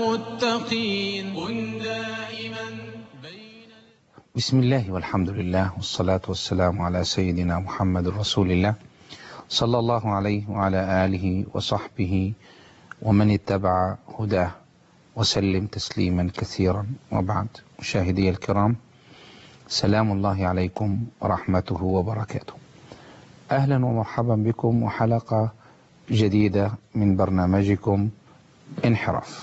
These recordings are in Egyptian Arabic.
المتقين كن دائما بين بسم الله والحمد لله والصلاة والسلام على سيدنا محمد رسول الله صلى الله عليه وعلى آله وصحبه ومن اتبع هداه وسلم تسليما كثيرا وبعد مشاهدي الكرام سلام الله عليكم ورحمته وبركاته أهلا ومرحبا بكم وحلقة جديدة من برنامجكم انحراف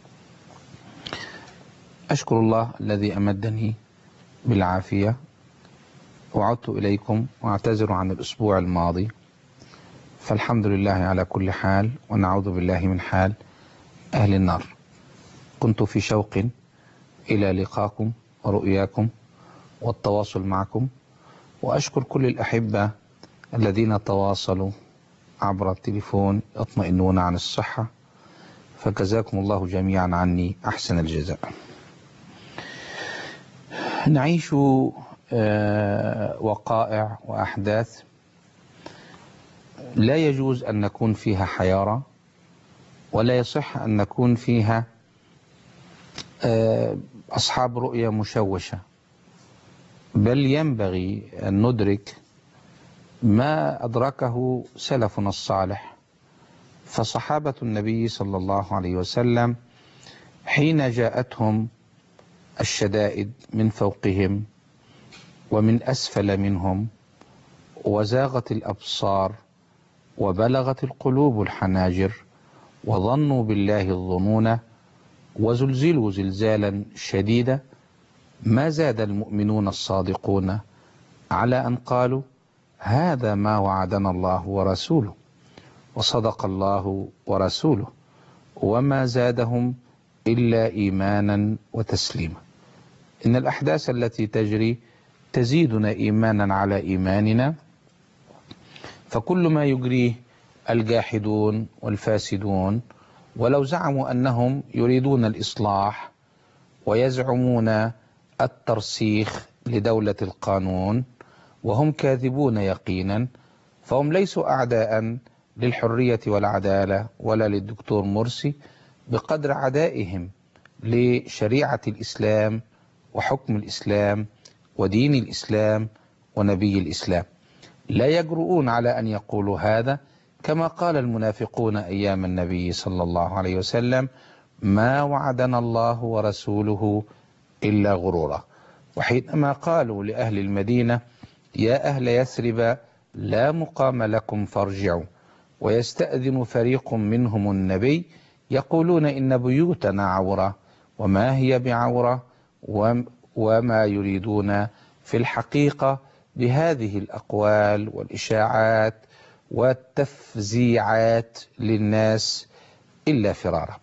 أشكر الله الذي أمدني بالعافية وعدت إليكم وأعتذر عن الأسبوع الماضي فالحمد لله على كل حال ونعوذ بالله من حال أهل النار كنت في شوق إلى لقاكم ورؤياكم والتواصل معكم وأشكر كل الأحبة الذين تواصلوا عبر التليفون يطمئنون عن الصحة فجزاكم الله جميعا عني أحسن الجزاء نعيش وقائع وأحداث لا يجوز أن نكون فيها حيارى ولا يصح أن نكون فيها أصحاب رؤية مشوشة بل ينبغي أن ندرك ما أدركه سلفنا الصالح فصحابة النبي صلى الله عليه وسلم حين جاءتهم الشدائد من فوقهم ومن أسفل منهم وزاغت الأبصار وبلغت القلوب الحناجر وظنوا بالله الظنون وزلزلوا زلزالا شديدا ما زاد المؤمنون الصادقون على أن قالوا هذا ما وعدنا الله ورسوله وصدق الله ورسوله وما زادهم إلا إيمانا وتسليما إن الأحداث التي تجري تزيدنا إيمانا على إيماننا فكل ما يجريه الجاحدون والفاسدون ولو زعموا أنهم يريدون الإصلاح ويزعمون الترسيخ لدولة القانون وهم كاذبون يقينا فهم ليسوا أعداء للحرية والعدالة ولا للدكتور مرسي بقدر عدائهم لشريعة الإسلام وحكم الإسلام ودين الإسلام ونبي الإسلام لا يجرؤون على أن يقولوا هذا كما قال المنافقون أيام النبي صلى الله عليه وسلم ما وعدنا الله ورسوله إلا غرورا وحينما قالوا لأهل المدينة يا أهل يثرب لا مقام لكم فارجعوا ويستأذن فريق منهم النبي يقولون إن بيوتنا عورة وما هي بعورة وما يريدون في الحقيقة بهذه الأقوال والإشاعات والتفزيعات للناس إلا فرارا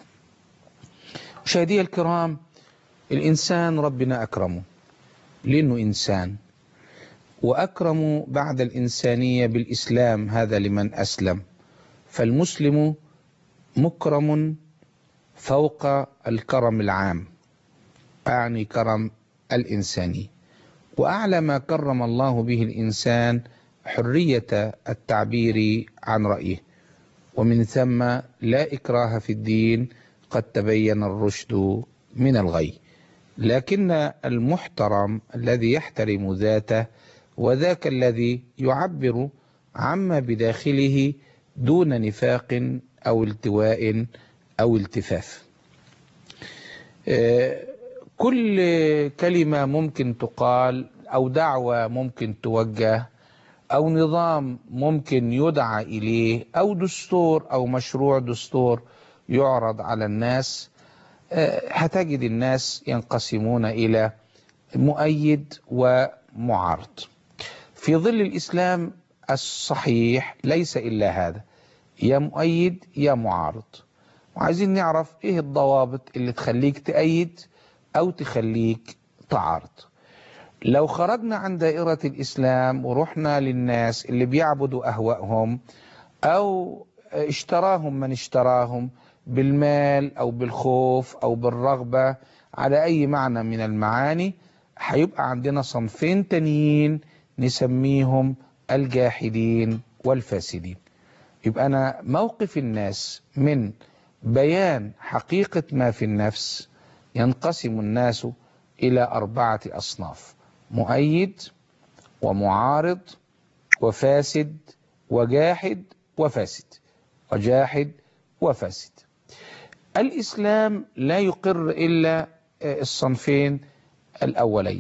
مشاهدي الكرام الإنسان ربنا أكرمه لأنه إنسان وأكرم بعد الإنسانية بالإسلام هذا لمن أسلم فالمسلم مكرم فوق الكرم العام أعني كرم الإنساني وأعلى ما كرم الله به الإنسان حرية التعبير عن رأيه ومن ثم لا إكراه في الدين قد تبين الرشد من الغي لكن المحترم الذي يحترم ذاته وذاك الذي يعبر عما بداخله دون نفاق أو التواء أو التفاف كل كلمة ممكن تقال أو دعوة ممكن توجه أو نظام ممكن يدعى إليه أو دستور أو مشروع دستور يعرض على الناس هتجد الناس ينقسمون إلى مؤيد ومعارض في ظل الإسلام الصحيح ليس إلا هذا يا مؤيد يا معارض وعايزين نعرف إيه الضوابط اللي تخليك تأيد أو تخليك تعارض لو خرجنا عن دائرة الإسلام ورحنا للناس اللي بيعبدوا أهوائهم أو اشتراهم من اشتراهم بالمال أو بالخوف أو بالرغبة على أي معنى من المعاني هيبقى عندنا صنفين تانيين نسميهم الجاحدين والفاسدين يبقى أنا موقف الناس من بيان حقيقة ما في النفس ينقسم الناس إلى أربعة أصناف مؤيد ومعارض وفاسد وجاحد وفاسد وجاحد وفاسد الإسلام لا يقر إلا الصنفين الأولين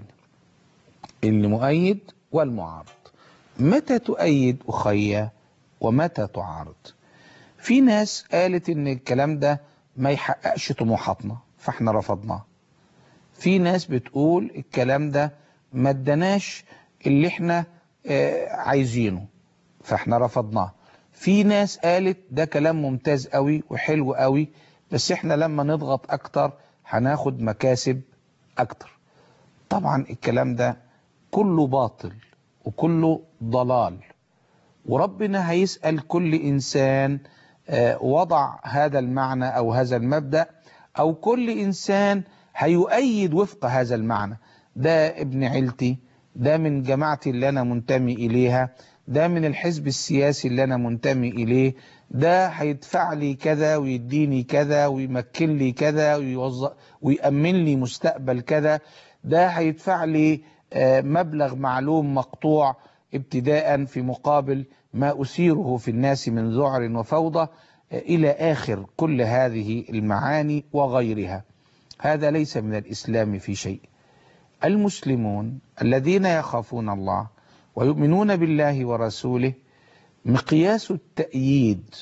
المؤيد والمعارض متى تؤيد أخي ومتى تعارض في ناس قالت ان الكلام ده ما يحققش طموحاتنا فاحنا رفضناه في ناس بتقول الكلام ده ما اداناش اللي احنا اه عايزينه فاحنا رفضناه في ناس قالت ده كلام ممتاز قوي وحلو قوي بس احنا لما نضغط اكتر هناخد مكاسب اكتر طبعا الكلام ده كله باطل وكله ضلال وربنا هيسأل كل إنسان وضع هذا المعنى أو هذا المبدأ أو كل إنسان هيؤيد وفق هذا المعنى ده ابن عيلتي ده من جماعتي اللي أنا منتمي إليها ده من الحزب السياسي اللي أنا منتمي إليه ده هيدفع لي كذا ويديني كذا ويمكن لي كذا ويوظف ويأمن لي مستقبل كذا ده هيدفع لي مبلغ معلوم مقطوع ابتداء في مقابل ما أسيره في الناس من ذعر وفوضى إلى آخر كل هذه المعاني وغيرها هذا ليس من الإسلام في شيء المسلمون الذين يخافون الله ويؤمنون بالله ورسوله مقياس التأييد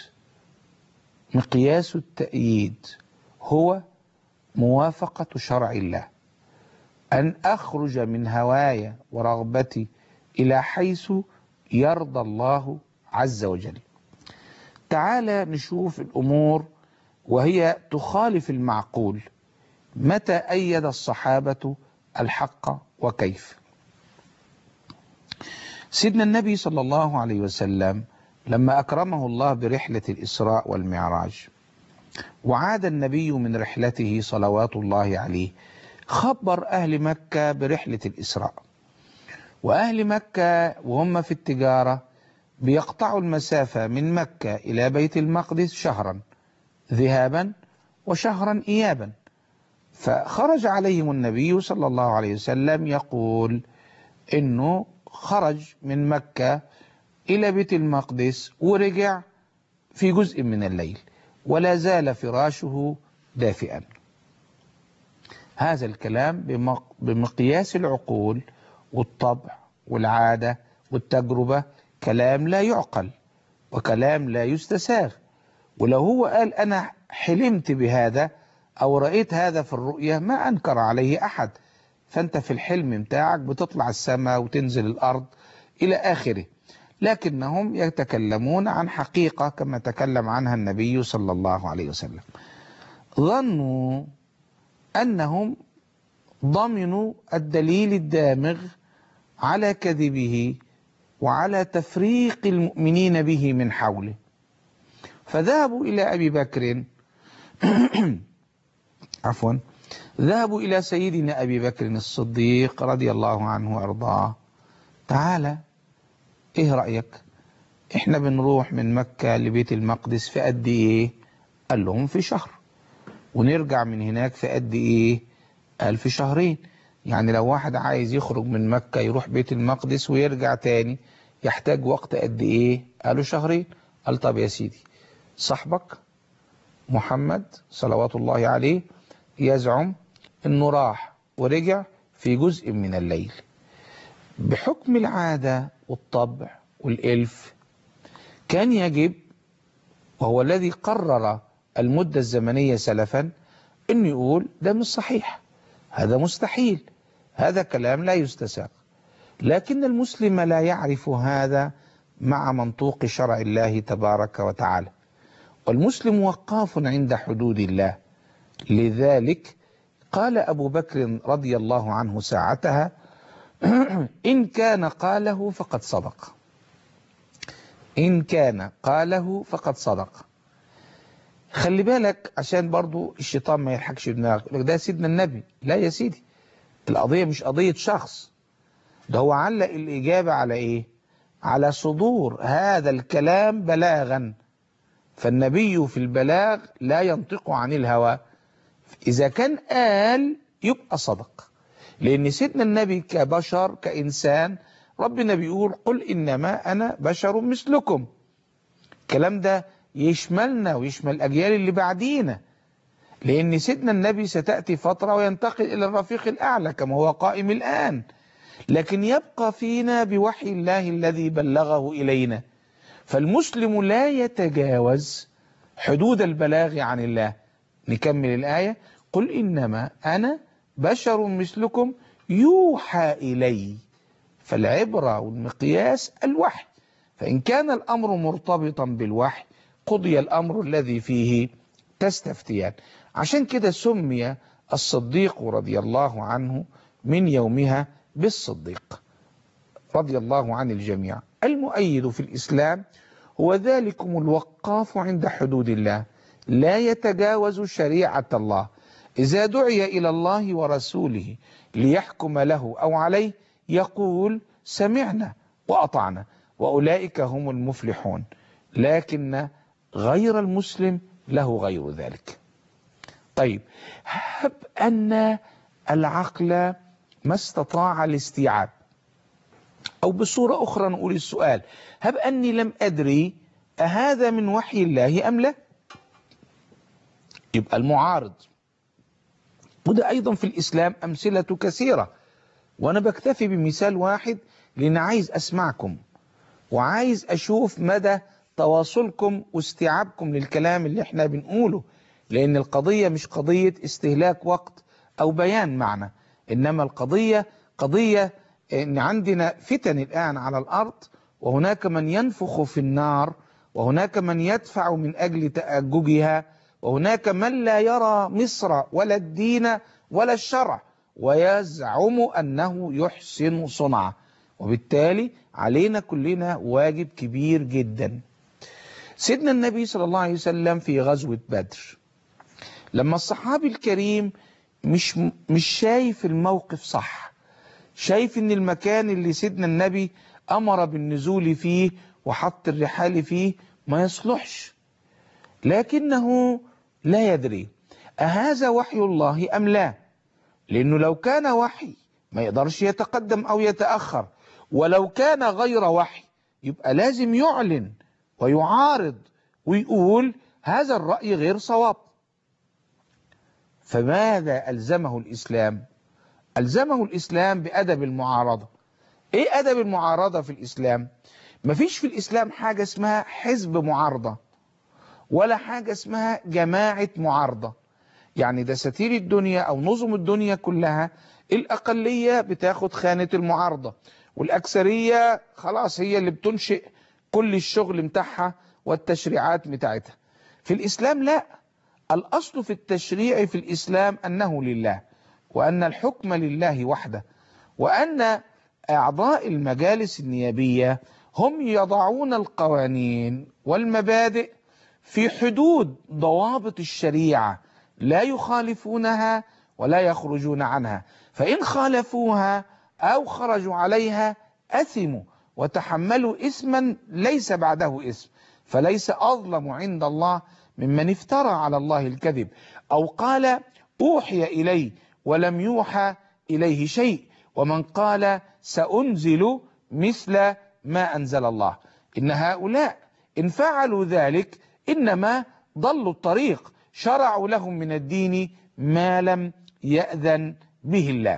مقياس التأييد هو موافقة شرع الله أن أخرج من هواي ورغبتي إلى حيث يرضى الله عز وجل تعالى نشوف الأمور وهي تخالف المعقول متى أيد الصحابة الحق وكيف سيدنا النبي صلى الله عليه وسلم لما أكرمه الله برحلة الإسراء والمعراج وعاد النبي من رحلته صلوات الله عليه خبر أهل مكة برحلة الإسراء وأهل مكة وهم في التجارة بيقطعوا المسافة من مكة إلى بيت المقدس شهرا ذهابا وشهرا إيابا فخرج عليهم النبي صلى الله عليه وسلم يقول إنه خرج من مكة إلى بيت المقدس ورجع في جزء من الليل ولا زال فراشه دافئا هذا الكلام بمقياس العقول والطبع والعادة والتجربة كلام لا يعقل وكلام لا يستساغ ولو هو قال أنا حلمت بهذا أو رأيت هذا في الرؤية ما أنكر عليه أحد فأنت في الحلم بتاعك بتطلع السماء وتنزل الأرض إلى آخره لكنهم يتكلمون عن حقيقة كما تكلم عنها النبي صلى الله عليه وسلم ظنوا أنهم ضمنوا الدليل الدامغ على كذبه وعلى تفريق المؤمنين به من حوله فذهبوا إلى أبي بكر عفوا ذهبوا إلى سيدنا أبي بكر الصديق رضي الله عنه وأرضاه تعالى إيه رأيك إحنا بنروح من مكة لبيت المقدس في قد إيه قال لهم في شهر ونرجع من هناك في قد إيه قال في شهرين يعني لو واحد عايز يخرج من مكة يروح بيت المقدس ويرجع تاني يحتاج وقت قد ايه قالوا شهرين قال طب يا سيدي صاحبك محمد صلوات الله عليه يزعم انه راح ورجع في جزء من الليل بحكم العادة والطبع والإلف كان يجب وهو الذي قرر المدة الزمنية سلفا انه يقول ده مش صحيح هذا مستحيل هذا كلام لا يستساغ لكن المسلم لا يعرف هذا مع منطوق شرع الله تبارك وتعالى والمسلم وقاف عند حدود الله لذلك قال أبو بكر رضي الله عنه ساعتها إن كان قاله فقد صدق إن كان قاله فقد صدق خلي بالك عشان برضو الشيطان ما يلحقش دماغك ده سيدنا النبي لا يا سيدي القضية مش قضية شخص ده هو علق الإجابة على إيه على صدور هذا الكلام بلاغا فالنبي في البلاغ لا ينطق عن الهوى إذا كان قال يبقى صدق لأن سيدنا النبي كبشر كإنسان ربنا بيقول قل إنما أنا بشر مثلكم الكلام ده يشملنا ويشمل الأجيال اللي بعدينا لأن سيدنا النبي ستأتي فترة وينتقل إلى الرفيق الأعلى كما هو قائم الآن لكن يبقى فينا بوحي الله الذي بلغه إلينا فالمسلم لا يتجاوز حدود البلاغ عن الله نكمل الآية قل إنما أنا بشر مثلكم يوحى إلي فالعبرة والمقياس الوحي فإن كان الأمر مرتبطا بالوحي قضي الأمر الذي فيه تستفتيان عشان كده سمي الصديق رضي الله عنه من يومها بالصديق رضي الله عن الجميع المؤيد في الإسلام هو ذلكم الوقاف عند حدود الله لا يتجاوز شريعة الله إذا دعي إلى الله ورسوله ليحكم له أو عليه يقول سمعنا وأطعنا وأولئك هم المفلحون لكن غير المسلم له غير ذلك طيب هب أن العقل ما استطاع الاستيعاب أو بصورة أخرى نقول السؤال هب أني لم أدري أهذا من وحي الله أم لا يبقى المعارض وده أيضا في الإسلام أمثلة كثيرة وأنا بكتفي بمثال واحد لأن عايز أسمعكم وعايز أشوف مدى تواصلكم واستيعابكم للكلام اللي احنا بنقوله لأن القضية مش قضية استهلاك وقت أو بيان معنى إنما القضية قضية إن عندنا فتن الآن على الأرض وهناك من ينفخ في النار وهناك من يدفع من أجل تأججها وهناك من لا يرى مصر ولا الدين ولا الشرع ويزعم أنه يحسن صنعه وبالتالي علينا كلنا واجب كبير جدا سيدنا النبي صلى الله عليه وسلم في غزوة بدر لما الصحابي الكريم مش مش شايف الموقف صح شايف ان المكان اللي سيدنا النبي امر بالنزول فيه وحط الرحال فيه ما يصلحش لكنه لا يدري أهذا وحي الله أم لا لأنه لو كان وحي ما يقدرش يتقدم أو يتأخر ولو كان غير وحي يبقى لازم يعلن ويعارض ويقول هذا الرأي غير صواب فماذا ألزمه الإسلام ألزمه الإسلام بأدب المعارضة إيه أدب المعارضة في الإسلام مفيش في الإسلام حاجة اسمها حزب معارضة ولا حاجة اسمها جماعة معارضة يعني دساتير الدنيا أو نظم الدنيا كلها الأقلية بتاخد خانة المعارضة والأكثرية خلاص هي اللي بتنشئ كل الشغل متاعها والتشريعات بتاعتها في الإسلام لا الأصل في التشريع في الإسلام أنه لله وأن الحكم لله وحده وأن أعضاء المجالس النيابية هم يضعون القوانين والمبادئ في حدود ضوابط الشريعة لا يخالفونها ولا يخرجون عنها فإن خالفوها أو خرجوا عليها أثموا وتحملوا إثما ليس بعده إثم فليس أظلم عند الله ممن افترى على الله الكذب أو قال أوحي إلي ولم يوحى إليه شيء ومن قال سأنزل مثل ما أنزل الله إن هؤلاء إن فعلوا ذلك إنما ضلوا الطريق شرعوا لهم من الدين ما لم يأذن به الله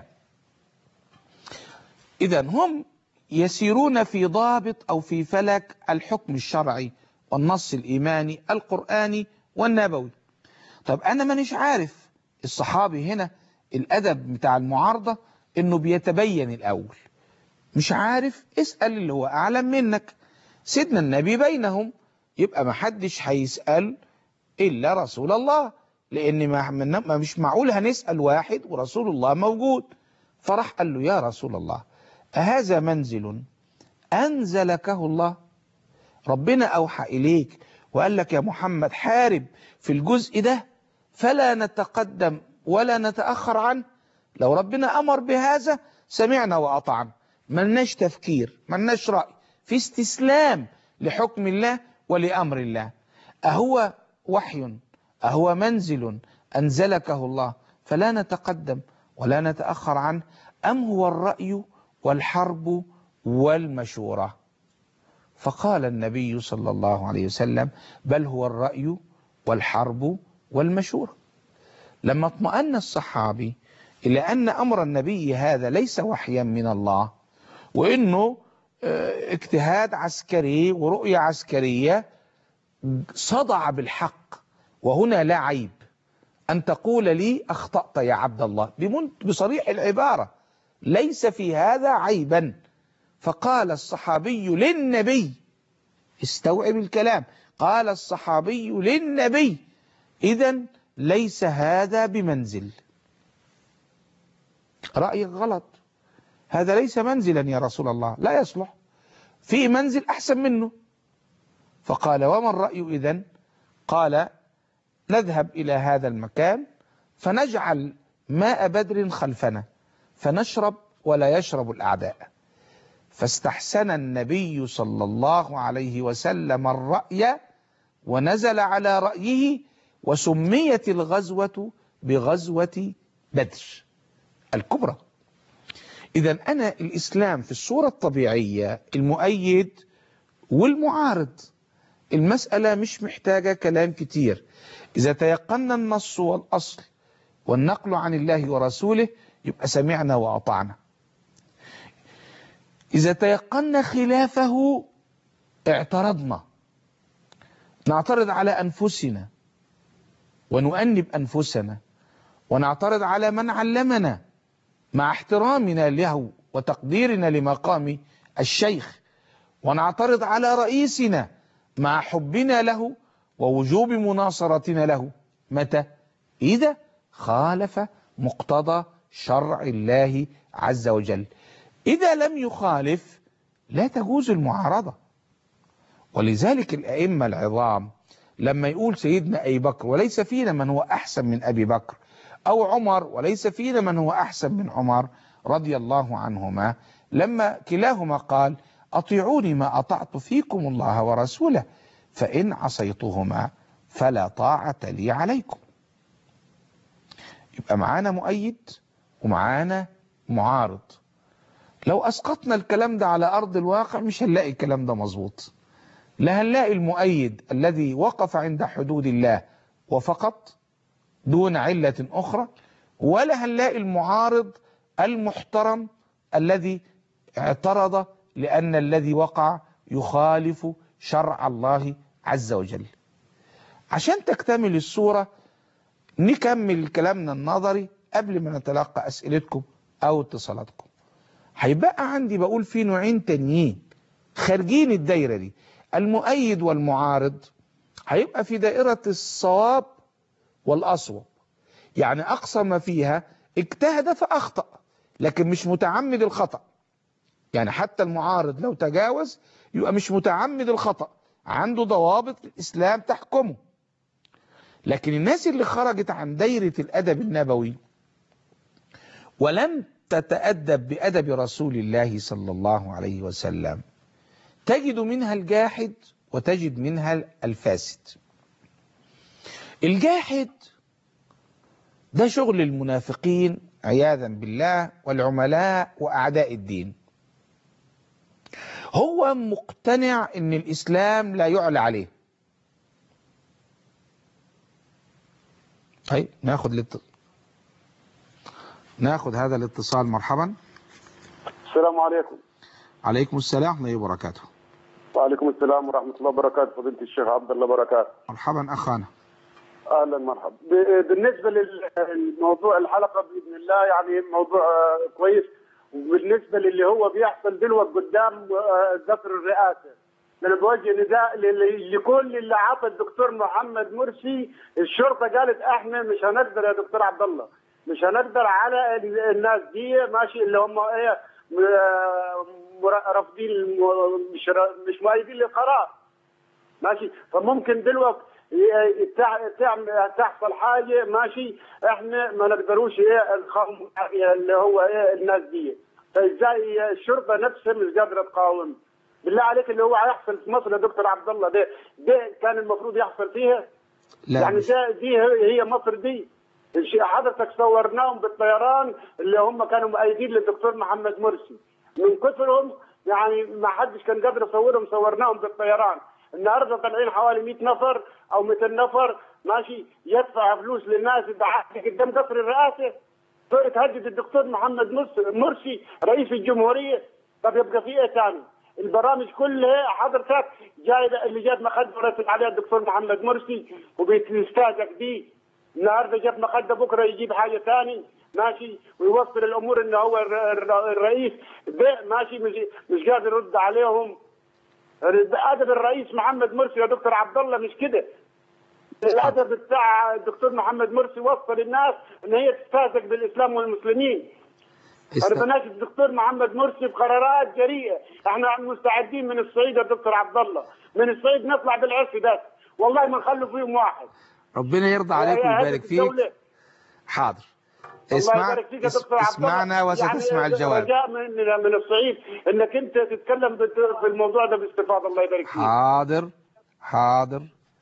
إذا هم يسيرون في ضابط أو في فلك الحكم الشرعي والنص الإيماني القرآني والنبوي طب أنا مانيش عارف الصحابي هنا الأدب بتاع المعارضة إنه بيتبين الأول مش عارف اسأل اللي هو أعلم منك سيدنا النبي بينهم يبقى ما حدش هيسأل إلا رسول الله لأن ما ما مش معقول هنسأل واحد ورسول الله موجود فراح قال له يا رسول الله أهذا منزل أنزلكه الله ربنا أوحى إليك وقال لك يا محمد حارب في الجزء ده فلا نتقدم ولا نتأخر عنه لو ربنا أمر بهذا سمعنا وأطعنا ملناش تفكير ملناش رأي في استسلام لحكم الله ولأمر الله أهو وحي أهو منزل أنزلكه الله فلا نتقدم ولا نتأخر عنه أم هو الرأي والحرب والمشورة فقال النبي صلى الله عليه وسلم بل هو الرأي والحرب والمشورة لما اطمأن الصحابي إلى أن أمر النبي هذا ليس وحيا من الله وإنه اه اجتهاد عسكري ورؤية عسكرية صدع بالحق وهنا لا عيب أن تقول لي أخطأت يا عبد الله بصريح العبارة ليس في هذا عيبا فقال الصحابي للنبي استوعب الكلام قال الصحابي للنبي إذا ليس هذا بمنزل رأيك غلط هذا ليس منزلا يا رسول الله لا يصلح في منزل أحسن منه فقال وما الرأي إذن قال نذهب إلى هذا المكان فنجعل ماء بدر خلفنا فنشرب ولا يشرب الأعداء فاستحسن النبي صلى الله عليه وسلم الرأي ونزل على رأيه وسميت الغزوة بغزوة بدر الكبرى إذا أنا الإسلام في الصورة الطبيعية المؤيد والمعارض المسألة مش محتاجة كلام كتير إذا تيقنا النص والأصل والنقل عن الله ورسوله يبقى سمعنا وأطعنا إذا تيقنا خلافه اعترضنا نعترض على أنفسنا ونؤنب أنفسنا ونعترض على من علمنا مع احترامنا له وتقديرنا لمقام الشيخ ونعترض على رئيسنا مع حبنا له ووجوب مناصرتنا له متى إذا خالف مقتضى شرع الله عز وجل إذا لم يخالف لا تجوز المعارضة ولذلك الأئمة العظام لما يقول سيدنا أبي بكر وليس فينا من هو أحسن من أبي بكر أو عمر وليس فينا من هو أحسن من عمر رضي الله عنهما لما كلاهما قال أطيعوني ما أطعت فيكم الله ورسوله فإن عصيتهما فلا طاعة لي عليكم يبقى معانا مؤيد ومعانا معارض لو أسقطنا الكلام ده على أرض الواقع مش هنلاقي الكلام ده مظبوط لا هنلاقي المؤيد الذي وقف عند حدود الله وفقط دون علة أخرى ولا هنلاقي المعارض المحترم الذي اعترض لأن الذي وقع يخالف شرع الله عز وجل عشان تكتمل الصورة نكمل كلامنا النظري قبل ما نتلقى أسئلتكم أو اتصالاتكم هيبقى عندي بقول في نوعين تانيين خارجين الدايرة دي المؤيد والمعارض هيبقى في دائرة الصواب والأصوب يعني أقصى ما فيها اجتهد فأخطأ لكن مش متعمد الخطأ يعني حتى المعارض لو تجاوز يبقى مش متعمد الخطأ عنده ضوابط الإسلام تحكمه لكن الناس اللي خرجت عن دايرة الأدب النبوي ولم تتأدب بأدب رسول الله صلى الله عليه وسلم تجد منها الجاحد وتجد منها الفاسد الجاحد ده شغل المنافقين عياذا بالله والعملاء وأعداء الدين هو مقتنع ان الاسلام لا يعلى عليه طيب ناخد للت... ناخد هذا الاتصال مرحبا السلام عليكم عليكم السلام ورحمه الله وبركاته وعليكم السلام ورحمة الله وبركاته فضيلة الشيخ عبد الله بركات مرحبا اخانا أهلا مرحبا ب- بالنسبة للموضوع الحلقة بإذن الله يعني موضوع آه، كويس وبالنسبة للي هو بيحصل دلوقتي قدام آه، ذكر الرئاسة أنا بوجه نداء لل- لكل اللي عطى الدكتور محمد مرسي الشرطة قالت احنا مش هنقدر يا دكتور عبد الله مش هنقدر على ال- الناس دي ماشي اللي هم ايه م- مر- رافضين الم- مش را- مش مؤيدين للقرار ماشي فممكن دلوقتي ي- تع- تعمل تحصل حاجه ماشي احنا ما نقدروش ايه نقاوم اللي هو ايه الناس دي فازاي الشرطه نفسها مش قادره تقاوم بالله عليك اللي هو هيحصل في مصر يا دكتور عبد الله ده ده كان المفروض يحصل فيها لا يعني مش- ده دي هي هي مصر دي الشيء حضرتك صورناهم بالطيران اللي هم كانوا مؤيدين للدكتور محمد مرسي من كثرهم يعني ما حدش كان قادر يصورهم صورناهم بالطيران النهارده طالعين حوالي 100 نفر او 200 نفر ماشي يدفع فلوس للناس يدعي قدام قصر الرئاسه تهدد الدكتور محمد مرسي- مرسي رئيس الجمهوريه طب يبقى في ايه ثاني؟ البرامج كلها حضرتك جاي اللي جاب مخده ورسم عليها الدكتور محمد مرسي وبيستهزئ بيه النهارده جاب مخده بكره يجيب حاجه ثاني ماشي ويوصل الامور انه هو الر- الر- الرئيس ده ماشي مش مش قادر يرد عليهم ادب الرئيس محمد مرسي يا دكتور عبد الله مش كده الادب بتاع الدكتور محمد مرسي وصل الناس ان هي تستهزئ بالاسلام والمسلمين است- انا بناشد الدكتور محمد مرسي بقرارات جريئه احنا مستعدين من الصعيد يا دكتور عبد الله من الصعيد نطلع بالعرس بس والله ما نخلوا فيهم واحد ربنا يرضى عليك هي ويبارك هدف فيك الدولة. حاضر الله اسمع يبارك فيك يا اس- دكتور عبد الله اسمعنا وستسمع يعني الجواب رجاء من من الصعيد انك انت تتكلم بت- في الموضوع ده باستفاضه الله يبارك فيك حاضر حاضر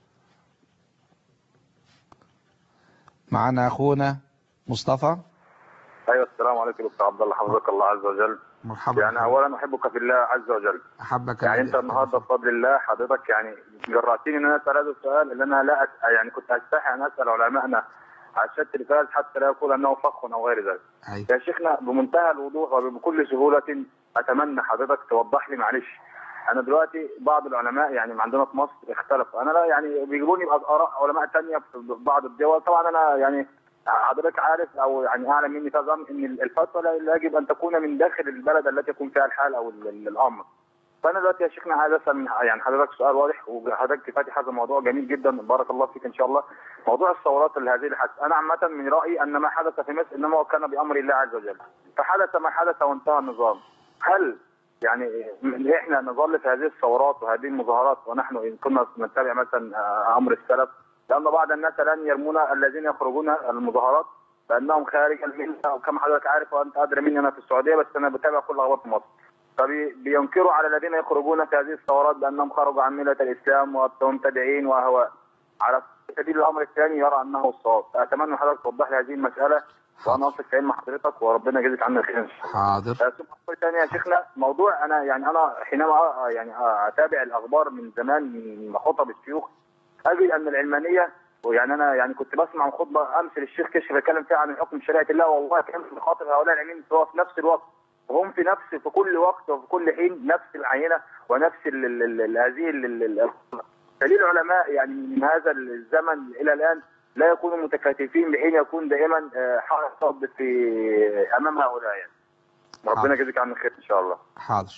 معنا اخونا مصطفى ايوه السلام عليكم دكتور عبد الله حفظك الله عز وجل مرحبا يعني اولا احبك في الله عز وجل احبك يعني الذي انت النهارده بفضل الله حضرتك يعني جرأتني ان انا اسال هذا السؤال اللي انا لا أس... يعني كنت استحي ان اسال علمائنا على الشات التلفاز حتى لا يقول انه فخ او غير ذلك. أيوة. يا شيخنا بمنتهى الوضوح وبكل سهوله اتمنى حضرتك توضح لي معلش انا دلوقتي بعض العلماء يعني عندنا في مصر اختلفوا انا لا يعني بيجيبوني باراء علماء تانية في بعض الدول طبعا انا يعني حضرتك عارف او يعني اعلم مني تظن ان الفتوى لا لا يجب ان تكون من داخل البلد التي يكون فيها الحال او ال- ال- الامر. فانا دلوقتي يا شيخنا عايز اسال من- يعني حضرتك سؤال واضح وحضرتك فاتح هذا الموضوع جميل جدا بارك الله فيك ان شاء الله. موضوع الثورات اللي هذه الحدث انا عامه من رايي ان ما حدث في مصر انما هو كان بامر الله عز وجل. فحدث ما حدث وانتهى النظام. هل يعني احنا نظل في هذه الثورات وهذه المظاهرات ونحن ان كنا نتبع مثلا آه، امر السلف لان بعض الناس الان يرمون الذين يخرجون المظاهرات بانهم خارج المله وكما حضرتك عارف وانت ادري مني انا في السعوديه بس انا بتابع كل اخبار في مصر. فبينكروا على الذين يخرجون في هذه الثورات بانهم خرجوا عن مله الاسلام ومبتدعين واهواء. على سبيل الامر الثاني يرى انه الصواب، فاتمنى من حضرتك توضح لي هذه المساله وانا اثق في علم حضرتك وربنا يجزيك عنا خير ان شاء الله. حاضر آه، ثم أقول ثاني يا شيخنا موضوع انا يعني انا حينما أ- يعني اتابع الاخبار من زمان من خطب الشيوخ اجد ان العلمانيه ويعني انا يعني كنت بسمع خطبه امس للشيخ كشف بيتكلم فيها عن حكم شريعه الله والله كان بخاطب هؤلاء العلمانيين سواء في نفس الوقت وهم في نفس في كل وقت وفي كل حين نفس العينه ونفس ال- ال- ال- ال- هذه ال- ال- ال- دليل العلماء يعني من هذا الزمن الى الان لا يكونوا متكاتفين بحين يكون دائما آه، حائط صد في امام هؤلاء يعني. ربنا يجزيك عنا خير ان شاء الله حاضر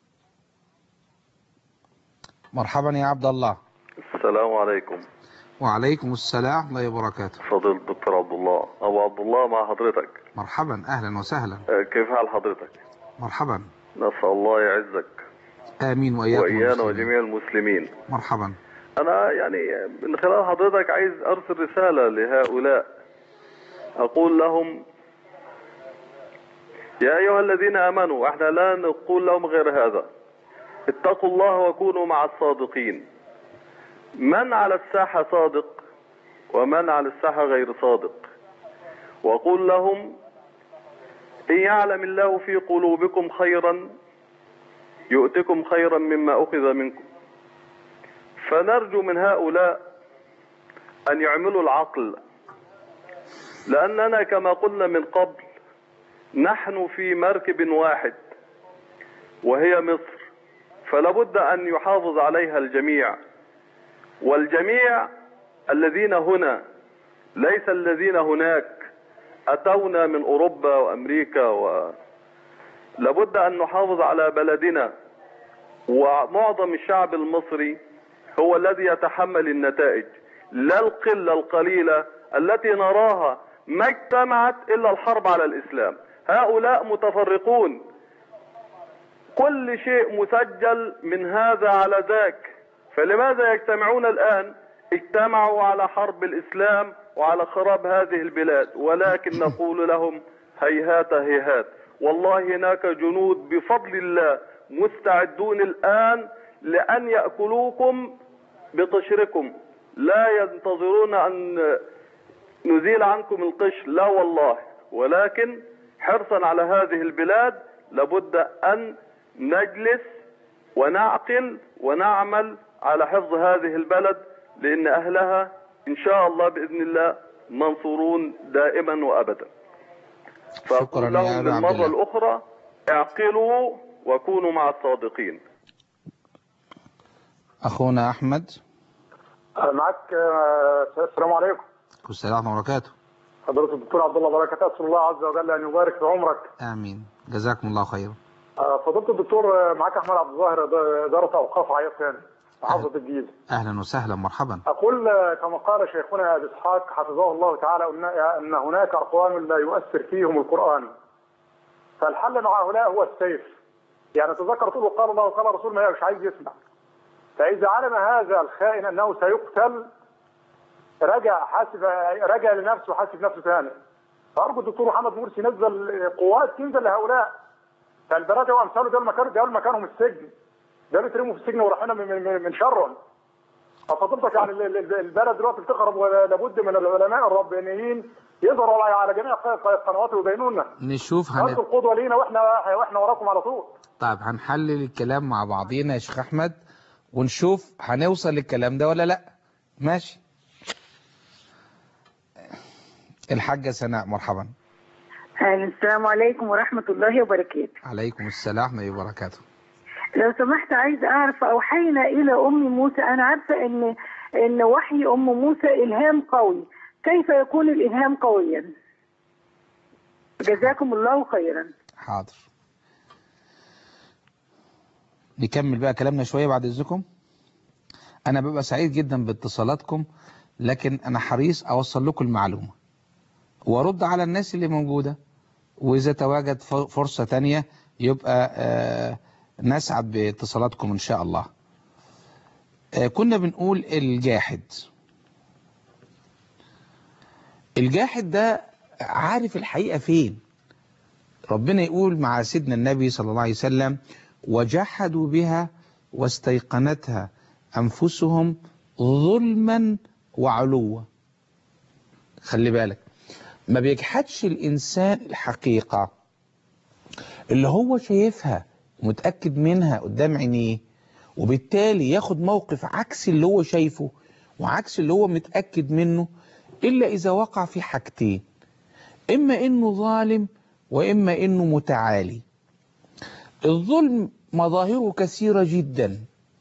مرحبا يا عبد الله السلام عليكم وعليكم السلام ورحمة الله وبركاته فضيلة الدكتور عبد الله أبو عبد الله مع حضرتك مرحبا أهلا وسهلا آه، كيف حال حضرتك مرحبا نسأل الله يعزك آمين وإياكم وإيانا المسلمين. وجميع المسلمين مرحبا أنا يعني من خلال حضرتك عايز أرسل رسالة لهؤلاء أقول لهم يا أيها الذين آمنوا احنا لا نقول لهم غير هذا اتقوا الله وكونوا مع الصادقين من على الساحة صادق ومن على الساحة غير صادق وقل لهم إن يعلم الله في قلوبكم خيرا يؤتكم خيرا مما أخذ منكم فنرجو من هؤلاء أن يعملوا العقل لأننا كما قلنا من قبل نحن في مركب واحد وهي مصر فلابد أن يحافظ عليها الجميع والجميع الذين هنا ليس الذين هناك أتونا من أوروبا وأمريكا و... لابد أن نحافظ على بلدنا ومعظم الشعب المصري هو الذي يتحمل النتائج لا القلة القليلة التي نراها ما اجتمعت إلا الحرب على الإسلام هؤلاء متفرقون كل شيء مسجل من هذا على ذاك فلماذا يجتمعون الآن اجتمعوا على حرب الإسلام وعلى خراب هذه البلاد ولكن نقول لهم هيهات هيهات والله هناك جنود بفضل الله مستعدون الآن لأن يأكلوكم بقشركم لا ينتظرون أن نزيل عنكم القشر لا والله ولكن حرصا على هذه البلاد لابد أن نجلس ونعقل ونعمل على حفظ هذه البلد لأن أهلها إن شاء الله بإذن الله منصورون دائما وأبدا شكرا فأقول يا لهم أبا عبد للمرة الله. الأخرى اعقلوا وكونوا مع الصادقين أخونا أحمد معك آه، السلام عليكم السلام ورحمة الله وبركاته حضرة الدكتور عبد الله بركات أسأل الله عز وجل أن يبارك في عمرك آمين جزاكم الله خيرا آه، فضيلة الدكتور آه، معك أحمد عبد الظاهر إد- إدارة أوقاف عياط ثاني محافظة الجيزة أهلا وسهلا مرحبا أقول آه، كما قال شيخنا أبي إسحاق حفظه الله تعالى أن- أن هناك أقوام لا يؤثر فيهم القرآن فالحل مع هؤلاء هو السيف يعني تذكر تقول قال الله وقال الرسول ما مش عايز يسمع فإذا علم هذا الخائن أنه سيقتل رجع حاسب رجع لنفسه وحاسب نفسه ثاني فأرجو الدكتور محمد مرسي نزل قوات تنزل لهؤلاء فالبرادة وأمثاله دول مكان دول مكانهم السجن ده بيترموا في السجن ورحنا من, من, من شرهم ففضلتك يعني ال- ال- البلد دلوقتي بتخرب ولابد من العلماء الربانيين يظهروا على على جميع القنوات ويبينوا لنا نشوف انتوا هن... القدوه لينا واحنا واحنا وراكم على طول طيب هنحلل الكلام مع بعضينا يا شيخ أحمد ونشوف هنوصل للكلام ده ولا لا ماشي الحاجة سناء مرحبا أهلا، السلام عليكم ورحمة الله وبركاته عليكم السلام ورحمة الله وبركاته لو سمحت عايز أعرف أوحينا إلى أم موسى أنا عارفة إن إن وحي أم موسى إلهام قوي كيف يكون الإلهام قويا جزاكم الله خيرا حاضر نكمل بقى كلامنا شوية بعد إذنكم أنا ببقى سعيد جدا باتصالاتكم لكن أنا حريص أوصل لكم المعلومة وأرد على الناس اللي موجودة وإذا تواجد ف- فرصة تانية يبقى آه، نسعد باتصالاتكم إن شاء الله آه، كنا بنقول الجاحد الجاحد ده عارف الحقيقة فين ربنا يقول مع سيدنا النبي صلى الله عليه وسلم وجحدوا بها واستيقنتها أنفسهم ظلما وعلوا خلي بالك ما بيجحدش الإنسان الحقيقة اللي هو شايفها ومتأكد منها قدام عينيه وبالتالي ياخد موقف عكس اللي هو شايفه وعكس اللي هو متأكد منه إلا إذا وقع في حاجتين إما إنه ظالم وإما إنه متعالي الظلم مظاهره كثيرة جدا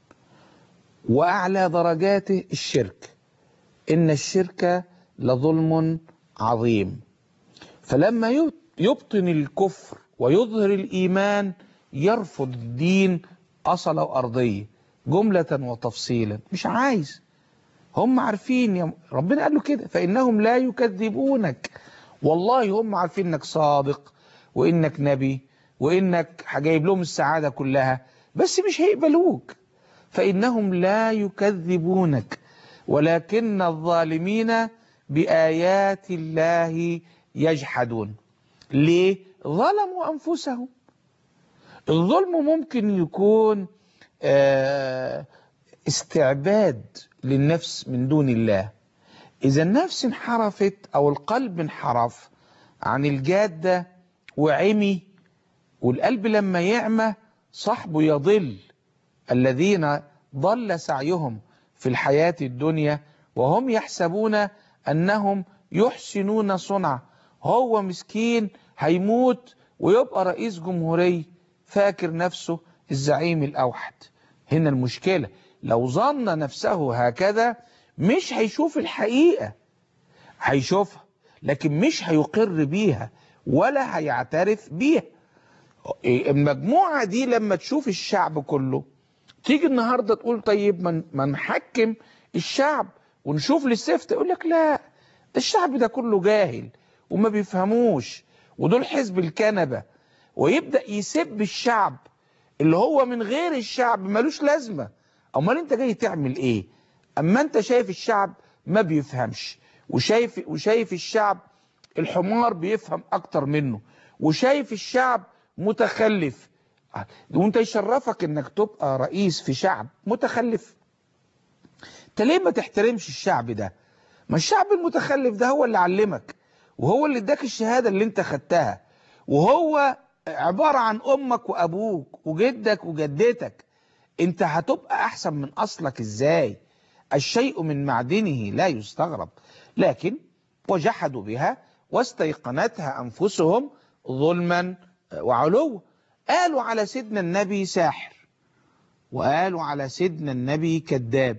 وأعلى درجاته الشرك إن الشرك لظلم عظيم فلما يب- يبطن الكفر ويظهر الإيمان يرفض الدين أصل وأرضية جملة وتفصيلا مش عايز هم عارفين يا ربنا قال له كده فإنهم لا يكذبونك والله هم عارفين إنك صادق وإنك نبي وإنك جايب لهم السعادة كلها بس مش هيقبلوك فإنهم لا يكذبونك ولكن الظالمين بآيات الله يجحدون ليه؟ ظلموا أنفسهم الظلم ممكن يكون آه، استعباد للنفس من دون الله إذا النفس انحرفت أو القلب انحرف عن الجادة وعمي والقلب لما يعمى صاحبه يضل الذين ضل سعيهم في الحياة الدنيا وهم يحسبون أنهم يحسنون صنع هو مسكين هيموت ويبقى رئيس جمهورية فاكر نفسه الزعيم الأوحد هنا المشكلة لو ظن نفسه هكذا مش هيشوف الحقيقة هيشوفها لكن مش هيقر بيها ولا هيعترف بيها المجموعة دي لما تشوف الشعب كله تيجي النهاردة تقول طيب ما ما نحكم الشعب ونشوف للسفت يقول لك لا ده الشعب ده كله جاهل وما بيفهموش ودول حزب الكنبة ويبدأ يسب الشعب اللي هو من غير الشعب ملوش لازمة امال انت جاي تعمل ايه اما انت شايف الشعب ما بيفهمش وشايف وشايف الشعب الحمار بيفهم اكتر منه وشايف الشعب متخلف وانت يشرفك انك تبقى رئيس في شعب متخلف انت ليه ما تحترمش الشعب ده ما الشعب المتخلف ده هو اللي علمك وهو اللي اداك الشهادة اللي انت خدتها وهو عبارة عن امك وابوك وجدك وجدتك انت هتبقى احسن من اصلك ازاي الشيء من معدنه لا يستغرب لكن وجحدوا بها واستيقنتها انفسهم ظلما وعلوا قالوا على سيدنا النبي ساحر وقالوا على سيدنا النبي كذاب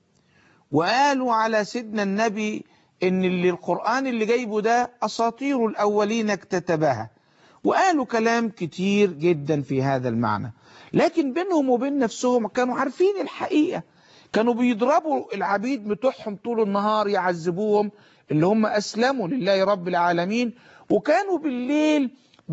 وقالوا على سيدنا النبي ان اللي القرآن اللي جايبه ده اساطير الاولين اكتتبها وقالوا كلام كتير جدا في هذا المعنى لكن بينهم وبين نفسهم كانوا عارفين الحقيقة كانوا بيضربوا العبيد بتوعهم طول النهار يعذبوهم اللي هم اسلموا لله رب العالمين وكانوا بالليل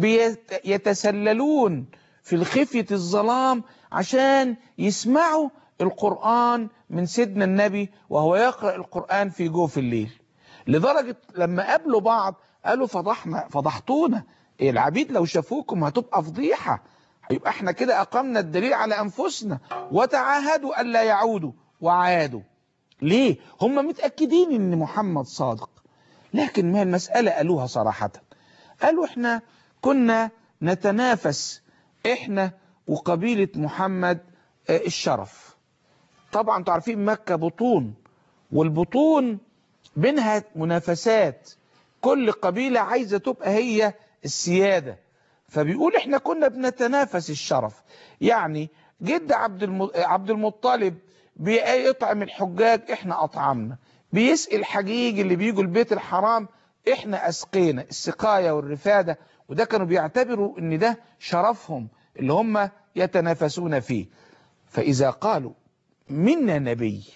بيتسللون في الخفية الظلام عشان يسمعوا القرآن من سيدنا النبي وهو يقرأ القرآن في جوف الليل لدرجة لما قابلوا بعض قالوا فضحنا فضحتونا العبيد لو شافوكم هتبقى فضيحة يبقى احنا كده أقمنا الدليل على أنفسنا وتعاهدوا ألا يعودوا وعادوا ليه؟ هم متأكدين ان محمد صادق لكن ما المسألة قالوها صراحة قالوا احنا كنا نتنافس احنا وقبيلة محمد الشرف طبعا انتوا عارفين مكة بطون والبطون بينها منافسات كل قبيلة عايزة تبقى هي السيادة فبيقول احنا كنا بنتنافس الشرف يعني جد عبد الم... عبد المطلب بيطعم الحجاج احنا اطعمنا بيسقي الحجيج اللي بيجوا البيت الحرام احنا اسقينا السقايه والرفاده وده كانوا بيعتبروا ان ده شرفهم اللي هم يتنافسون فيه فاذا قالوا منا نبي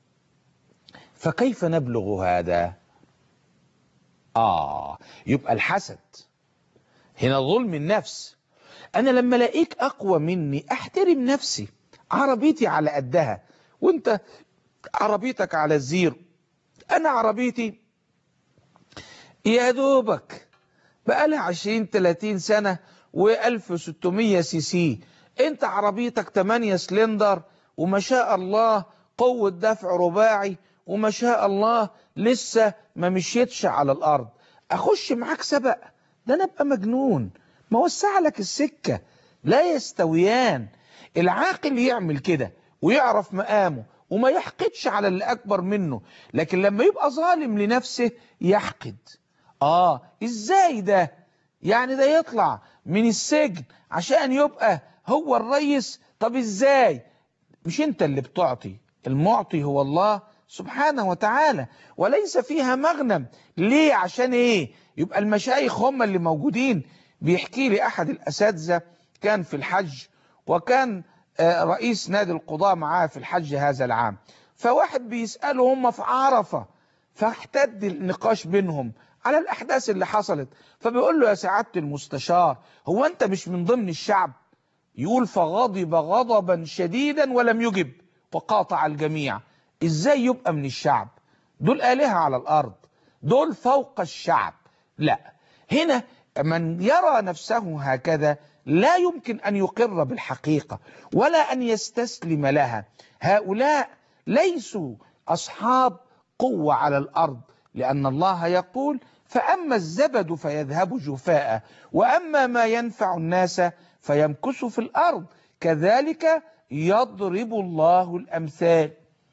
فكيف نبلغ هذا اه يبقى الحسد هنا ظلم النفس انا لما الاقيك اقوى مني احترم نفسي عربيتي على قدها وانت عربيتك على الزيرو انا عربيتي يا دوبك بقالها 20 30 سنة و1600 سي سي انت عربيتك 8 سلندر وما شاء الله قوة دفع رباعي وما شاء الله لسه ما مشيتش على الارض اخش معاك سبق ده انا ابقى مجنون ما وسع لك السكة لا يستويان العاقل يعمل كده ويعرف مقامه وما يحقدش على اللي اكبر منه لكن لما يبقى ظالم لنفسه يحقد اه ازاي ده يعني ده يطلع من السجن عشان يبقى هو الريس طب ازاي مش انت اللي بتعطي المعطي هو الله سبحانه وتعالى وليس فيها مغنم ليه عشان ايه يبقى المشايخ هم اللي موجودين بيحكي لي احد الاساتذه كان في الحج وكان رئيس نادي القضاء معاه في الحج هذا العام فواحد بيسأله هم في عرفة فاحتد النقاش بينهم على الأحداث اللي حصلت فبيقول له يا سعادة المستشار هو أنت مش من ضمن الشعب يقول فغضب غضبا شديدا ولم يجب وقاطع الجميع إزاي يبقى من الشعب دول آلهة على الأرض دول فوق الشعب لا هنا من يرى نفسه هكذا لا يمكن أن يقر بالحقيقة ولا أن يستسلم لها هؤلاء ليسوا أصحاب قوة على الأرض لأن الله يقول فأما الزبد فيذهب جفاء وأما ما ينفع الناس فيمكث في الأرض كذلك يضرب الله الأمثال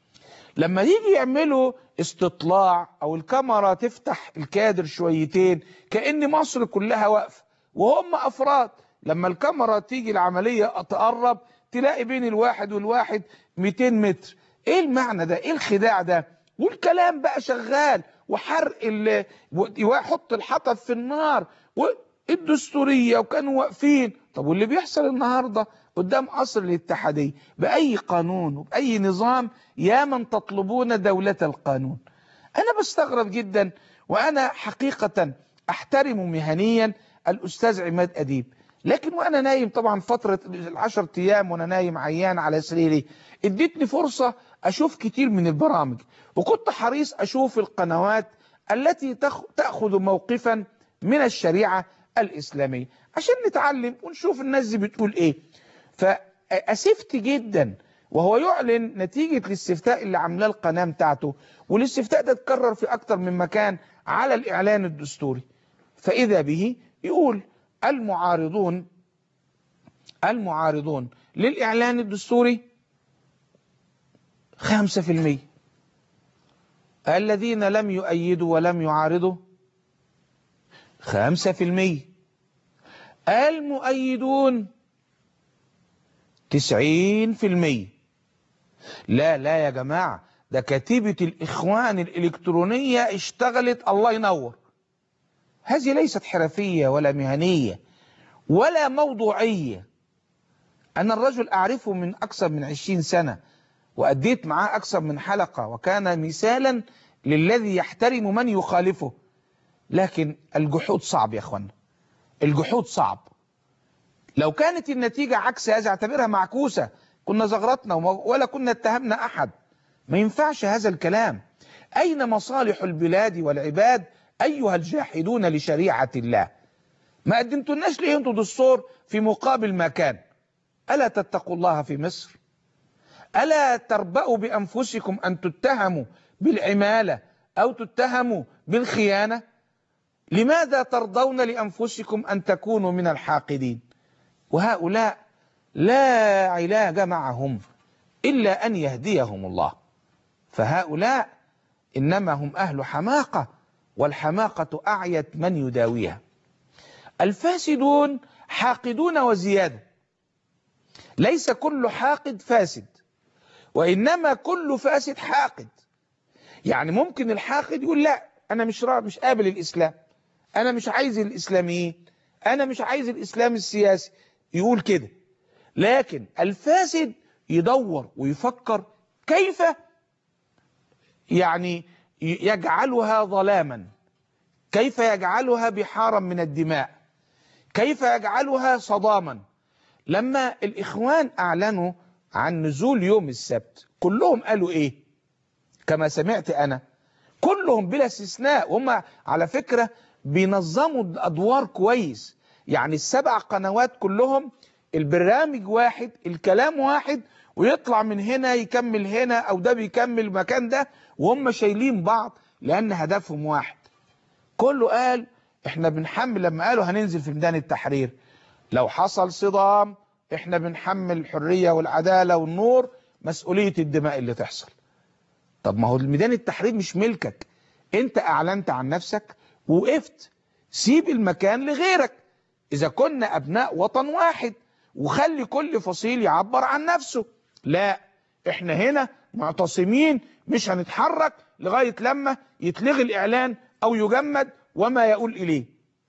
لما يجي يعملوا استطلاع أو الكاميرا تفتح الكادر شويتين كأن مصر كلها واقفة وهم أفراد لما الكاميرا تيجي العملية تقرب تلاقي بين الواحد والواحد 200 متر ايه المعنى ده ايه الخداع ده والكلام بقى شغال وحرق ال... ويحط الحطب في النار والدستورية وكانوا واقفين طب واللي بيحصل النهاردة قدام قصر الاتحادية بأي قانون وبأي نظام يا من تطلبون دولة القانون أنا بستغرب جدا وأنا حقيقة أحترم مهنيا الأستاذ عماد أديب لكن وانا نايم طبعا فترة العشر ايام وانا نايم عيان على سريري اديتني فرصة اشوف كتير من البرامج وكنت حريص اشوف القنوات التي تأخذ موقفا من الشريعة الاسلامية عشان نتعلم ونشوف الناس دي بتقول ايه فأسفت جدا وهو يعلن نتيجة الاستفتاء اللي عاملاه القناة بتاعته والاستفتاء ده اتكرر في أكتر من مكان على الإعلان الدستوري فإذا به يقول المعارضون المعارضون للإعلان الدستوري خمسة في المية الذين لم يؤيدوا ولم يعارضوا خمسة في المية المؤيدون تسعين في المية لا لا يا جماعة ده كتيبة الإخوان الإلكترونية اشتغلت الله ينور هذه ليست حرفية ولا مهنية ولا موضوعية أنا الرجل أعرفه من أكثر من عشرين سنة وأديت معاه أكثر من حلقة وكان مثالا للذي يحترم من يخالفه لكن الجحود صعب يا أخوانا الجحود صعب لو كانت النتيجة عكس هذا اعتبرها معكوسة كنا زغرتنا ولا كنا اتهمنا أحد ما ينفعش هذا الكلام أين مصالح البلاد والعباد أيها الجاحدون لشريعة الله ما قدمتناش ليه انتوا دستور في مقابل ما كان ألا تتقوا الله في مصر ألا تربأوا بأنفسكم أن تتهموا بالعمالة أو تتهموا بالخيانة لماذا ترضون لأنفسكم أن تكونوا من الحاقدين وهؤلاء لا علاج معهم إلا أن يهديهم الله فهؤلاء إنما هم أهل حماقة والحماقة أعيت من يداويها الفاسدون حاقدون وزيادة ليس كل حاقد فاسد وإنما كل فاسد حاقد يعني ممكن الحاقد يقول لا أنا مش را مش قابل الإسلام أنا مش عايز الإسلاميين أنا مش عايز الإسلام السياسي يقول كده لكن الفاسد يدور ويفكر كيف يعني يجعلها ظلاما كيف يجعلها بحارا من الدماء كيف يجعلها صداما لما الإخوان أعلنوا عن نزول يوم السبت كلهم قالوا إيه كما سمعت أنا كلهم بلا استثناء هم على فكرة بينظموا الأدوار كويس يعني السبع قنوات كلهم البرنامج واحد الكلام واحد ويطلع من هنا يكمل هنا أو ده بيكمل المكان ده وهم شايلين بعض لأن هدفهم واحد كله قال احنا بنحمل لما قالوا هننزل في ميدان التحرير لو حصل صدام احنا بنحمل الحرية والعدالة والنور مسؤولية الدماء اللي تحصل طب ما هو الميدان التحرير مش ملكك انت اعلنت عن نفسك وقفت سيب المكان لغيرك اذا كنا ابناء وطن واحد وخلي كل فصيل يعبر عن نفسه لا احنا هنا معتصمين مش هنتحرك لغاية لما يتلغي الاعلان او يجمد وما يقول اليه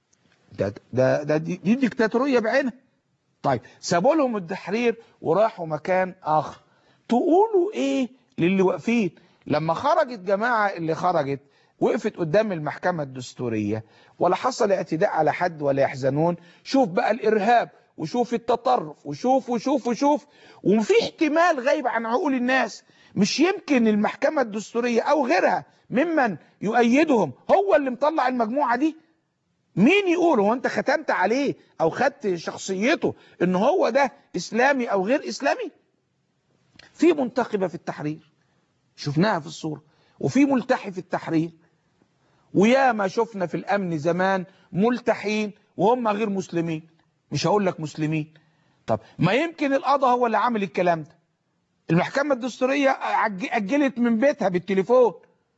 ده ده ده دي, دي ديكتاتوريه بعينها طيب سابوا لهم التحرير وراحوا مكان اخر تقولوا ايه للي واقفين لما خرجت جماعه اللي خرجت وقفت قدام المحكمه الدستوريه ولا حصل اعتداء على حد ولا يحزنون شوف بقى الارهاب وشوف التطرف وشوف وشوف وشوف وفي احتمال غايب عن عقول الناس مش يمكن المحكمه الدستوريه او غيرها ممن يؤيدهم هو اللي مطلع المجموعه دي مين يقول هو انت ختمت عليه او خدت شخصيته ان هو ده اسلامي او غير اسلامي في منتخبة في التحرير شفناها في الصورة وفي ملتحي في التحرير ويا ما شفنا في الامن زمان ملتحين وهم غير مسلمين مش هقول لك مسلمين طب ما يمكن القضاء هو اللي عامل الكلام ده المحكمة الدستورية أجلت من بيتها بالتليفون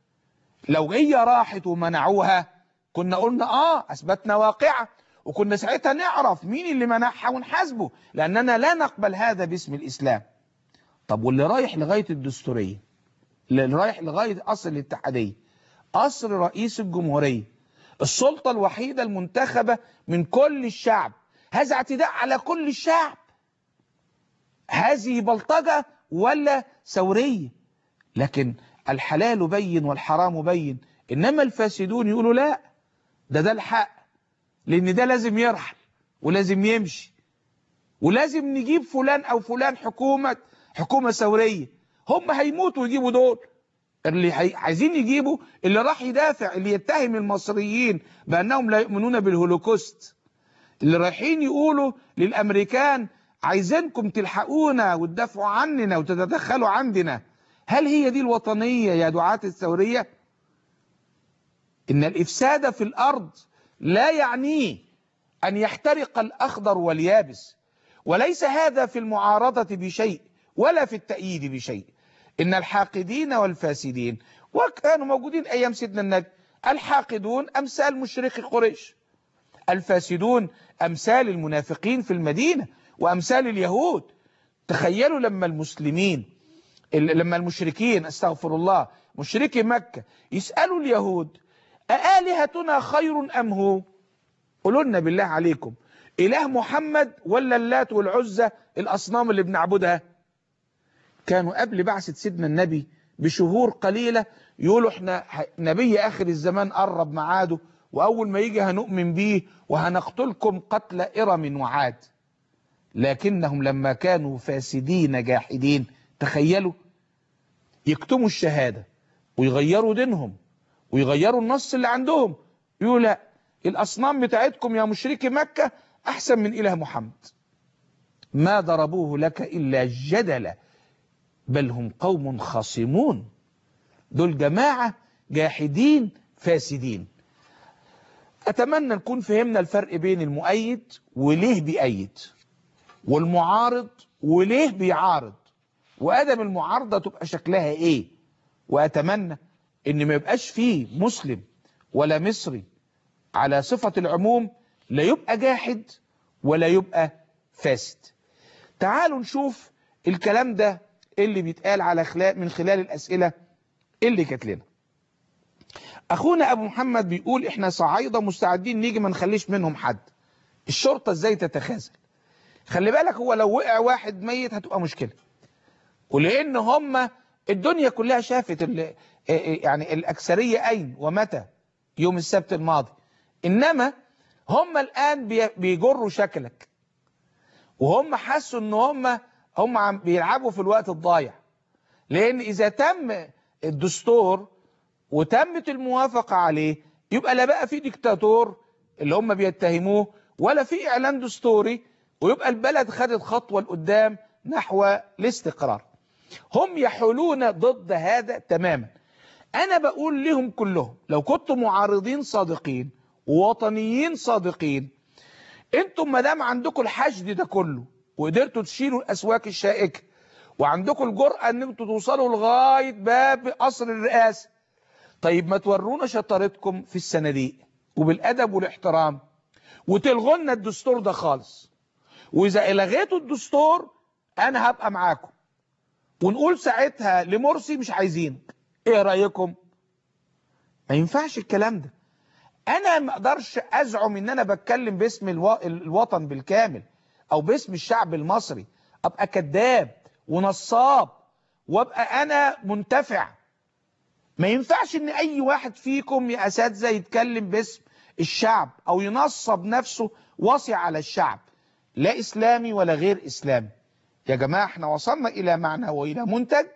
لو هي راحت ومنعوها كنا قلنا اه اثبتنا واقعة وكنا ساعتها نعرف مين اللي منعها ونحاسبه لاننا لا نقبل هذا باسم الاسلام طب واللي رايح لغاية الدستورية اللي رايح لغاية اصل الاتحادية اصل رئيس الجمهورية السلطة الوحيدة المنتخبة من كل الشعب هذا اعتداء على كل الشعب هذه بلطجة ولا ثورية لكن الحلال بين والحرام بين انما الفاسدون يقولوا لا ده ده الحق لان ده لازم يرحل ولازم يمشي ولازم نجيب فلان او فلان حكومة حكومة ثورية هم هيموتوا ويجيبوا دول اللي عايزين يجيبوا اللي راح يدافع اللي يتهم المصريين بانهم لا يؤمنون بالهولوكوست اللي رايحين يقولوا للامريكان عايزينكم تلحقونا وتدافعوا عننا وتتدخلوا عندنا هل هي دي الوطنية يا دعاة الثورية إن الإفساد في الأرض لا يعنيه أن يحترق الأخضر واليابس وليس هذا في المعارضة بشيء ولا في التأييد بشيء إن الحاقدين والفاسدين وكانوا موجودين أيام سيدنا النبي الحاقدون أمثال مشرقي قريش الفاسدون أمثال المنافقين في المدينة وأمثال اليهود تخيلوا لما المسلمين لما المشركين استغفر الله مشركي مكة يسألوا اليهود أآلهتنا خير أم هو قولوا لنا بالله عليكم إله محمد ولا اللات والعزة الأصنام اللي بنعبدها كانوا قبل بعثة سيدنا النبي بشهور قليلة يقولوا احنا نبي آخر الزمان قرب معاده وأول ما يجي هنؤمن بيه وهنقتلكم قتل إرم وعاد لكنهم لما كانوا فاسدين جاحدين تخيلوا يكتموا الشهادة ويغيروا دينهم ويغيروا النص اللي عندهم يقول لا الأصنام بتاعتكم يا مشركي مكة أحسن من إله محمد ما ضربوه لك إلا جدلا بل هم قوم خاصمون دول جماعة جاحدين فاسدين أتمنى نكون فهمنا الفرق بين المؤيد وليه بيأيد والمعارض وليه بيعارض وأدم المعارضة تبقى شكلها إيه وأتمنى إن ما يبقاش فيه مسلم ولا مصري على صفة العموم لا يبقى جاحد ولا يبقى فاسد تعالوا نشوف الكلام ده اللي بيتقال على خلال من خلال الأسئلة اللي جات لنا أخونا أبو محمد بيقول إحنا صعايدة مستعدين نيجي ما نخليش منهم حد الشرطة إزاي تتخاذل خلي بالك هو لو وقع واحد ميت هتبقى مشكلة ولأن هم الدنيا كلها شافت ال- يعني الأكثرية أين ومتى يوم السبت الماضي إنما هم الآن بي- بيجروا شكلك وهم حسوا ان هم هم عم بيلعبوا في الوقت الضايع لان اذا تم الدستور وتمت الموافقة عليه يبقى لا بقى في ديكتاتور اللي هم بيتهموه ولا في اعلان دستوري ويبقى البلد خدت خطوة لقدام نحو الاستقرار هم يحولون ضد هذا تماما انا بقول لهم كلهم لو كنتم معارضين صادقين ووطنيين صادقين انتم ما دام عندكم الحشد ده كله وقدرتوا تشيلوا الاسواق الشائكه وعندكم الجرأه ان انتوا توصلوا لغايه باب قصر الرئاسه طيب ما تورونا شطارتكم في الصناديق وبالادب والاحترام وتلغوا لنا الدستور ده خالص واذا الغيتوا الدستور انا هبقى معاكم ونقول ساعتها لمرسي مش عايزينك ايه رايكم ما ينفعش الكلام ده انا ما اقدرش ازعم ان انا بتكلم باسم الو... الوطن بالكامل او باسم الشعب المصري ابقى كذاب ونصاب وابقى انا منتفع ما ينفعش ان اي واحد فيكم يا اساتذه يتكلم باسم الشعب او ينصب نفسه وصي على الشعب لا اسلامي ولا غير اسلامي يا جماعه احنا وصلنا الى معنى والى منتج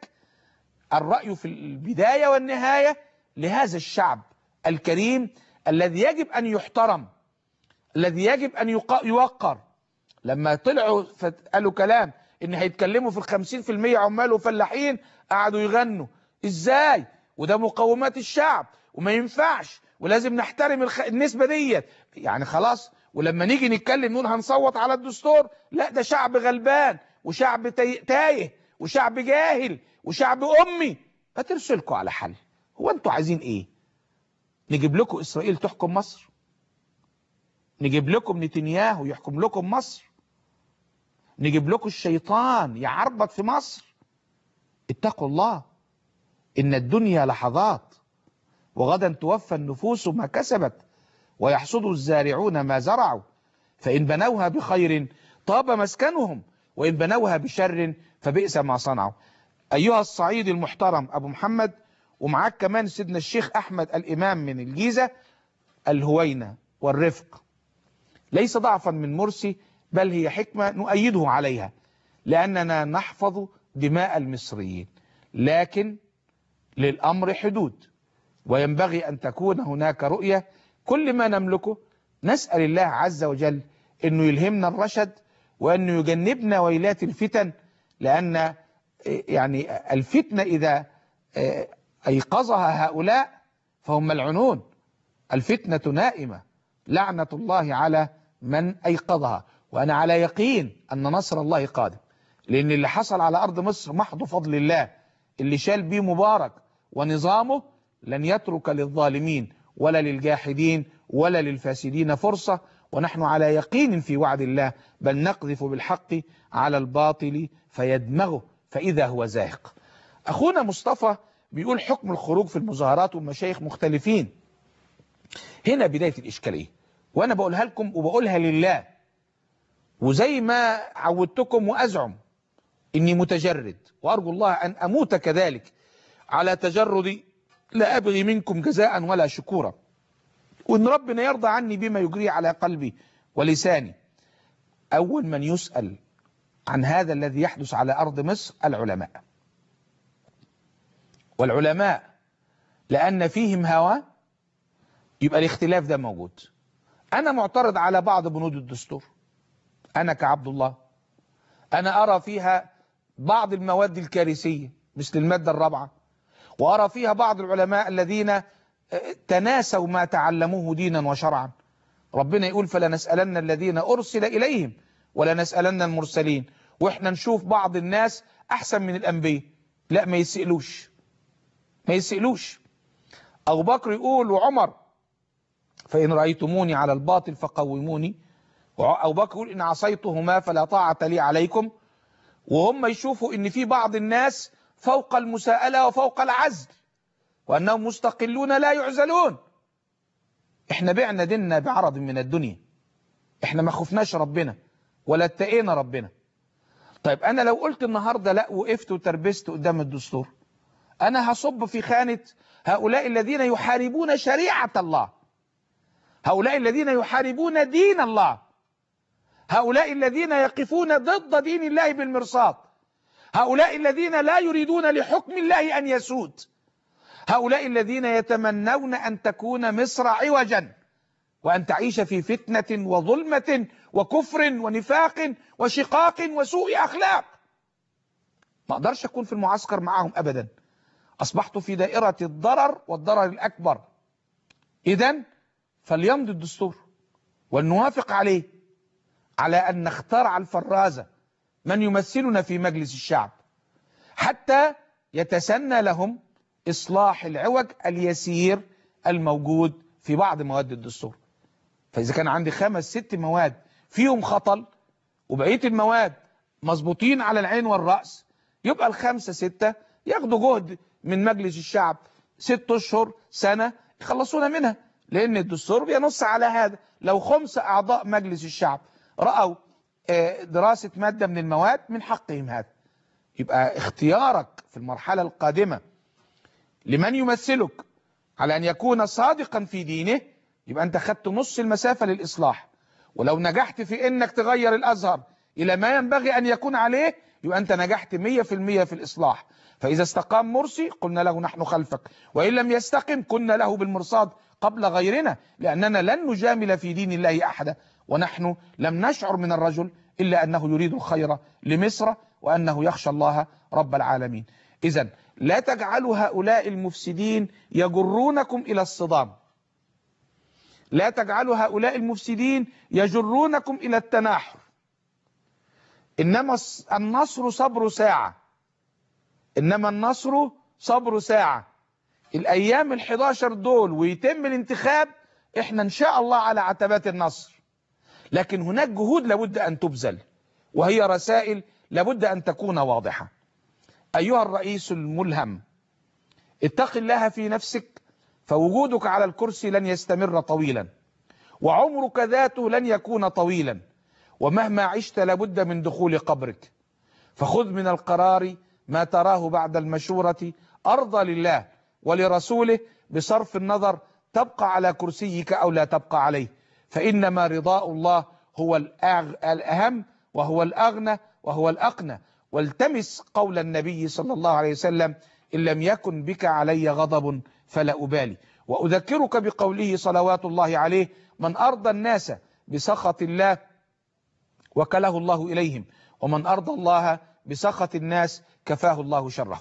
الراي في البدايه والنهايه لهذا الشعب الكريم الذي يجب أن يحترم الذي يجب أن يق- يوقر لما طلعوا قالوا كلام إن هيتكلموا في الخمسين في المية عمال وفلاحين قعدوا يغنوا إزاي وده مقومات الشعب وما ينفعش ولازم نحترم الخ... النسبة ديت يعني خلاص ولما نيجي نتكلم نقول هنصوت على الدستور لا ده شعب غلبان وشعب تاي- تايه وشعب جاهل وشعب أمي هترسلكوا على حل هو انتوا عايزين ايه نجيب لكم إسرائيل تحكم مصر نجيب لكم نتنياهو يحكم لكم مصر نجيب لكم الشيطان يعربط في مصر اتقوا الله إن الدنيا لحظات وغدا توفى النفوس ما كسبت ويحصد الزارعون ما زرعوا فإن بنوها بخير طاب مسكنهم وإن بنوها بشر فبئس ما صنعوا أيها الصعيد المحترم أبو محمد ومعاك كمان سيدنا الشيخ أحمد الإمام من الجيزة الهوينة والرفق ليس ضعفا من مرسي بل هي حكمة نؤيده عليها لأننا نحفظ دماء المصريين لكن للأمر حدود وينبغي أن تكون هناك رؤية كل ما نملكه نسأل الله عز وجل أنه يلهمنا الرشد وأنه يجنبنا ويلات الفتن لأن آه، يعني الفتنة إذا آه، أيقظها هؤلاء فهم ملعونون الفتنة نائمة لعنة الله على من أيقظها وأنا على يقين أن نصر الله قادم لأن اللي حصل على أرض مصر محض فضل الله اللي شال بيه مبارك ونظامه لن يترك للظالمين ولا للجاحدين ولا للفاسدين فرصة ونحن على يقين في وعد الله بل نقذف بالحق على الباطل فيدمغه فإذا هو زاهق أخونا مصطفى بيقول حكم الخروج في المظاهرات والمشايخ مختلفين هنا بداية الإشكالية وأنا بقولها لكم وبقولها لله وزي ما عودتكم وأزعم إني متجرد وأرجو الله أن أموت كذلك على تجردي لا أبغي منكم جزاء ولا شكورا وإن ربنا يرضى عني بما يجري على قلبي ولساني أول من يسأل عن هذا الذي يحدث على أرض مصر العلماء والعلماء لأن فيهم هوى يبقى الاختلاف ده موجود أنا معترض على بعض بنود الدستور أنا كعبد الله أنا أرى فيها بعض المواد الكارثية مثل المادة الرابعة وأرى فيها بعض العلماء الذين تناسوا ما تعلموه دينا وشرعا ربنا يقول فلنسألن الذين أرسل إليهم ولنسألن المرسلين وإحنا نشوف بعض الناس أحسن من الأنبياء لا ما يسألوش ما يسألوش أبو بكر يقول وعمر فإن رأيتموني على الباطل فقوموني أبو بكر يقول إن عصيتهما فلا طاعة لي عليكم وهم يشوفوا إن في بعض الناس فوق المساءلة وفوق العزل وأنهم مستقلون لا يعزلون احنا بعنا ديننا بعرض من الدنيا احنا ما خفناش ربنا ولا اتقينا ربنا طيب انا لو قلت النهاردة لا وقفت وتربست قدام الدستور انا هصب في خانة هؤلاء الذين يحاربون شريعة الله هؤلاء الذين يحاربون دين الله هؤلاء الذين يقفون ضد دين الله بالمرصاد هؤلاء الذين لا يريدون لحكم الله أن يسود هؤلاء الذين يتمنون أن تكون مصر عوجا وأن تعيش في فتنة وظلمة وكفر ونفاق وشقاق وسوء أخلاق ما أقدرش أكون في المعسكر معهم أبدا أصبحت في دائرة الضرر والضرر الأكبر إذا فليمضي الدستور ولنوافق عليه على أن نخترع الفرازة من يمثلنا في مجلس الشعب حتى يتسنى لهم إصلاح العوج اليسير الموجود في بعض مواد الدستور فإذا كان عندي خمس ست مواد فيهم خطل وبقية المواد مظبوطين على العين والرأس يبقى الخمسة ستة ياخدوا جهد من مجلس الشعب ست أشهر سنة يخلصونا منها لأن الدستور بينص على هذا لو خمس أعضاء مجلس الشعب رأوا دراسة مادة من المواد من حقهم هذا يبقى اختيارك في المرحلة القادمة لمن يمثلك على أن يكون صادقا في دينه يبقى أنت خدت نص المسافة للإصلاح ولو نجحت في أنك تغير الأزهر إلى ما ينبغي أن يكون عليه يبقى أنت نجحت 100% في الإصلاح فإذا استقام مرسي قلنا له نحن خلفك وإن لم يستقم كنا له بالمرصاد قبل غيرنا لأننا لن نجامل في دين الله أحدا ونحن لم نشعر من الرجل إلا أنه يريد الخير لمصر وأنه يخشى الله رب العالمين إذا لا تجعلوا هؤلاء المفسدين يجرونكم إلى الصدام لا تجعلوا هؤلاء المفسدين يجرونكم إلى التناحر إنما النصر صبر ساعة إنما النصر صبر ساعة الأيام الحداشر دول ويتم الانتخاب إحنا إن شاء الله على عتبات النصر لكن هناك جهود لابد أن تبذل وهي رسائل لابد أن تكون واضحة أيها الرئيس الملهم اتق الله في نفسك فوجودك على الكرسي لن يستمر طويلا وعمرك ذاته لن يكون طويلا ومهما عشت لابد من دخول قبرك فخذ من القرار ما تراه بعد المشورة أرضى لله ولرسوله بصرف النظر تبقى على كرسيك أو لا تبقى عليه فإنما رضاء الله هو الأهم وهو الأغنى وهو الأقنى والتمس قول النبي صلى الله عليه وسلم إن لم يكن بك علي غضب فلا أبالي وأذكرك بقوله صلوات الله عليه من أرضى الناس بسخط الله وكله الله إليهم ومن أرضى الله بسخط الناس كفاه الله شره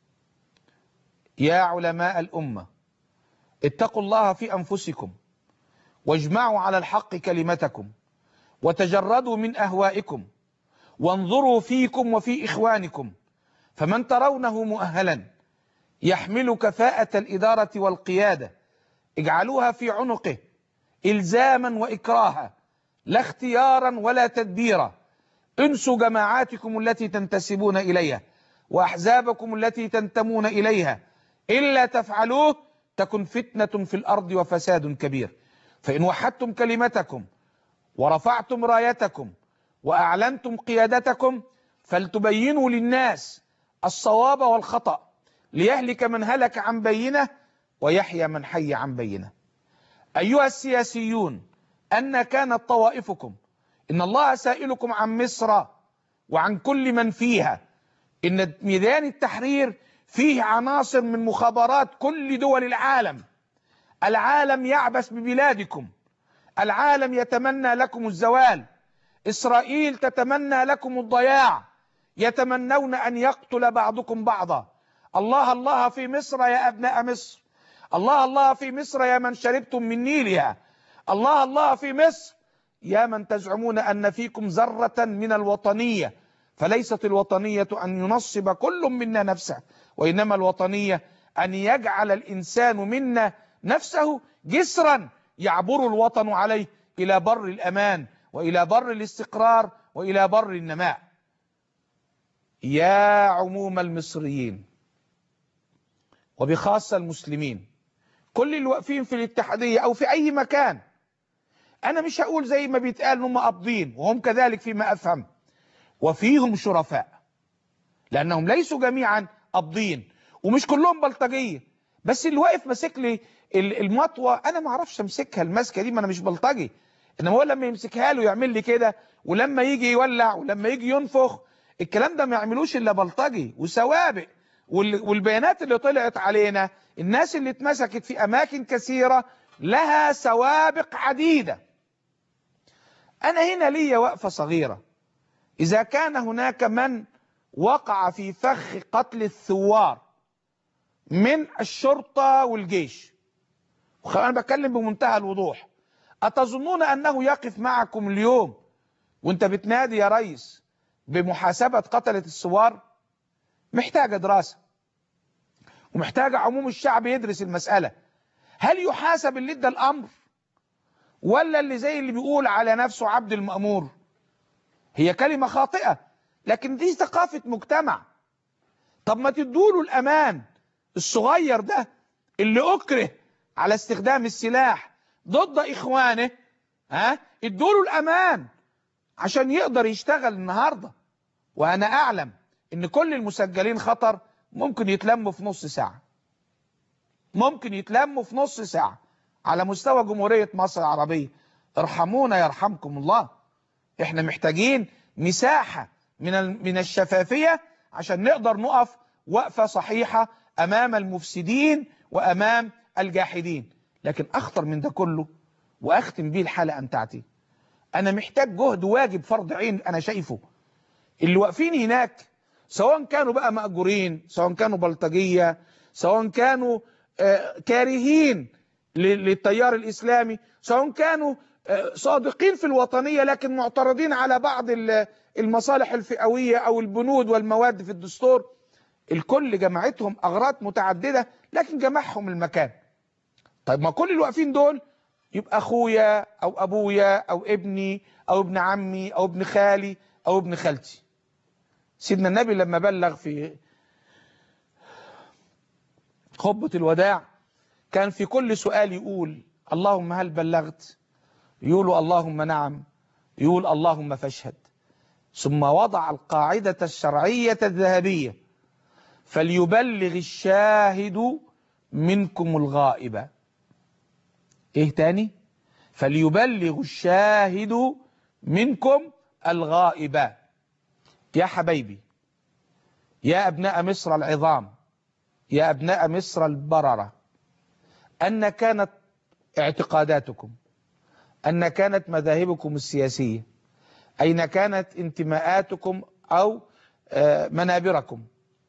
يا علماء الأمة اتقوا الله في أنفسكم واجمعوا على الحق كلمتكم وتجردوا من أهوائكم وانظروا فيكم وفي إخوانكم فمن ترونه مؤهلا يحمل كفاءة الإدارة والقيادة اجعلوها في عنقه إلزاما وإكراها لا اختيارا ولا تدبيرا انسوا جماعاتكم التي تنتسبون إليها وأحزابكم التي تنتمون إليها إلا تفعلوه تكن فتنة في الأرض وفساد كبير فإن وحدتم كلمتكم ورفعتم رايتكم وأعلنتم قيادتكم فلتبينوا للناس الصواب والخطأ ليهلك من هلك عن بينه ويحيى من حي عن بينه أيها السياسيون أن كانت طوائفكم إن الله سائلكم عن مصر وعن كل من فيها إن ميدان التحرير فيه عناصر من مخابرات كل دول العالم العالم يعبث ببلادكم العالم يتمنى لكم الزوال إسرائيل تتمنى لكم الضياع يتمنون أن يقتل بعضكم بعضا الله الله في مصر يا أبناء مصر الله الله في مصر يا من شربتم من نيلها الله الله في مصر يا من تزعمون أن فيكم ذرة من الوطنية فليست الوطنية أن ينصب كل منا نفسه وإنما الوطنية أن يجعل الإنسان منا نفسه جسرا يعبر الوطن عليه إلى بر الأمان وإلى بر الاستقرار وإلى بر النماء يا عموم المصريين وبخاصة المسلمين كل اللي واقفين في الاتحادية أو في أي مكان أنا مش هقول زي ما بيتقال هم قابضين وهم كذلك فيما أفهم وفيهم شرفاء لأنهم ليسوا جميعا قابضين ومش كلهم بلطجية بس اللي واقف ماسك لي المطوة أنا ما أعرفش أمسكها المسكة دي ما أنا مش بلطجي إنما هو لما يمسكها له يعمل لي كده ولما يجي يولع ولما يجي ينفخ الكلام ده ما يعملوش إلا بلطجي وسوابق والبيانات اللي طلعت علينا الناس اللي اتمسكت في أماكن كثيرة لها سوابق عديدة أنا هنا ليا وقفة صغيرة إذا كان هناك من وقع في فخ قتل الثوار من الشرطة والجيش أنا بتكلم بمنتهى الوضوح أتظنون أنه يقف معكم اليوم وانت بتنادي يا ريس بمحاسبة قتلة الثوار محتاجة دراسة ومحتاجة عموم الشعب يدرس المسألة هل يحاسب اللي ادى الأمر ولا اللي زي اللي بيقول على نفسه عبد المأمور هي كلمة خاطئة لكن دي ثقافة مجتمع طب ما تدوله الأمان الصغير ده اللي أكره على استخدام السلاح ضد إخوانه ها ادوله الأمان عشان يقدر يشتغل النهاردة وأنا أعلم إن كل المسجلين خطر ممكن يتلموا في نص ساعة ممكن يتلموا في نص ساعة على مستوى جمهورية مصر العربية ارحمونا يرحمكم الله احنا محتاجين مساحة من من الشفافية عشان نقدر نقف وقفة صحيحة أمام المفسدين وأمام الجاحدين لكن أخطر من ده كله وأختم بيه الحلقة بتاعتي أنا محتاج جهد واجب فرض عين أنا شايفه اللي واقفين هناك سواء كانوا بقى مأجورين سواء كانوا بلطجية سواء كانوا آه كارهين للتيار الإسلامي سواء كانوا آه صادقين في الوطنية لكن معترضين على بعض المصالح الفئوية أو البنود والمواد في الدستور الكل جمعتهم أغراض متعددة لكن جمعهم المكان طيب ما كل اللي واقفين دول يبقى أخويا أو أبويا أو ابني أو ابن عمي أو ابن خالي أو ابن خالتي سيدنا النبي لما بلغ في خطبة الوداع كان في كل سؤال يقول اللهم هل بلغت يقول اللهم نعم يقول اللهم فاشهد ثم وضع القاعدة الشرعية الذهبية فليبلغ الشاهد منكم الغائب ايه تاني فليبلغ الشاهد منكم الغائب يا حبايبي يا أبناء مصر العظام يا أبناء مصر البررة أن كانت اعتقاداتكم أن كانت مذاهبكم السياسية أين كانت انتماءاتكم أو آه، منابركم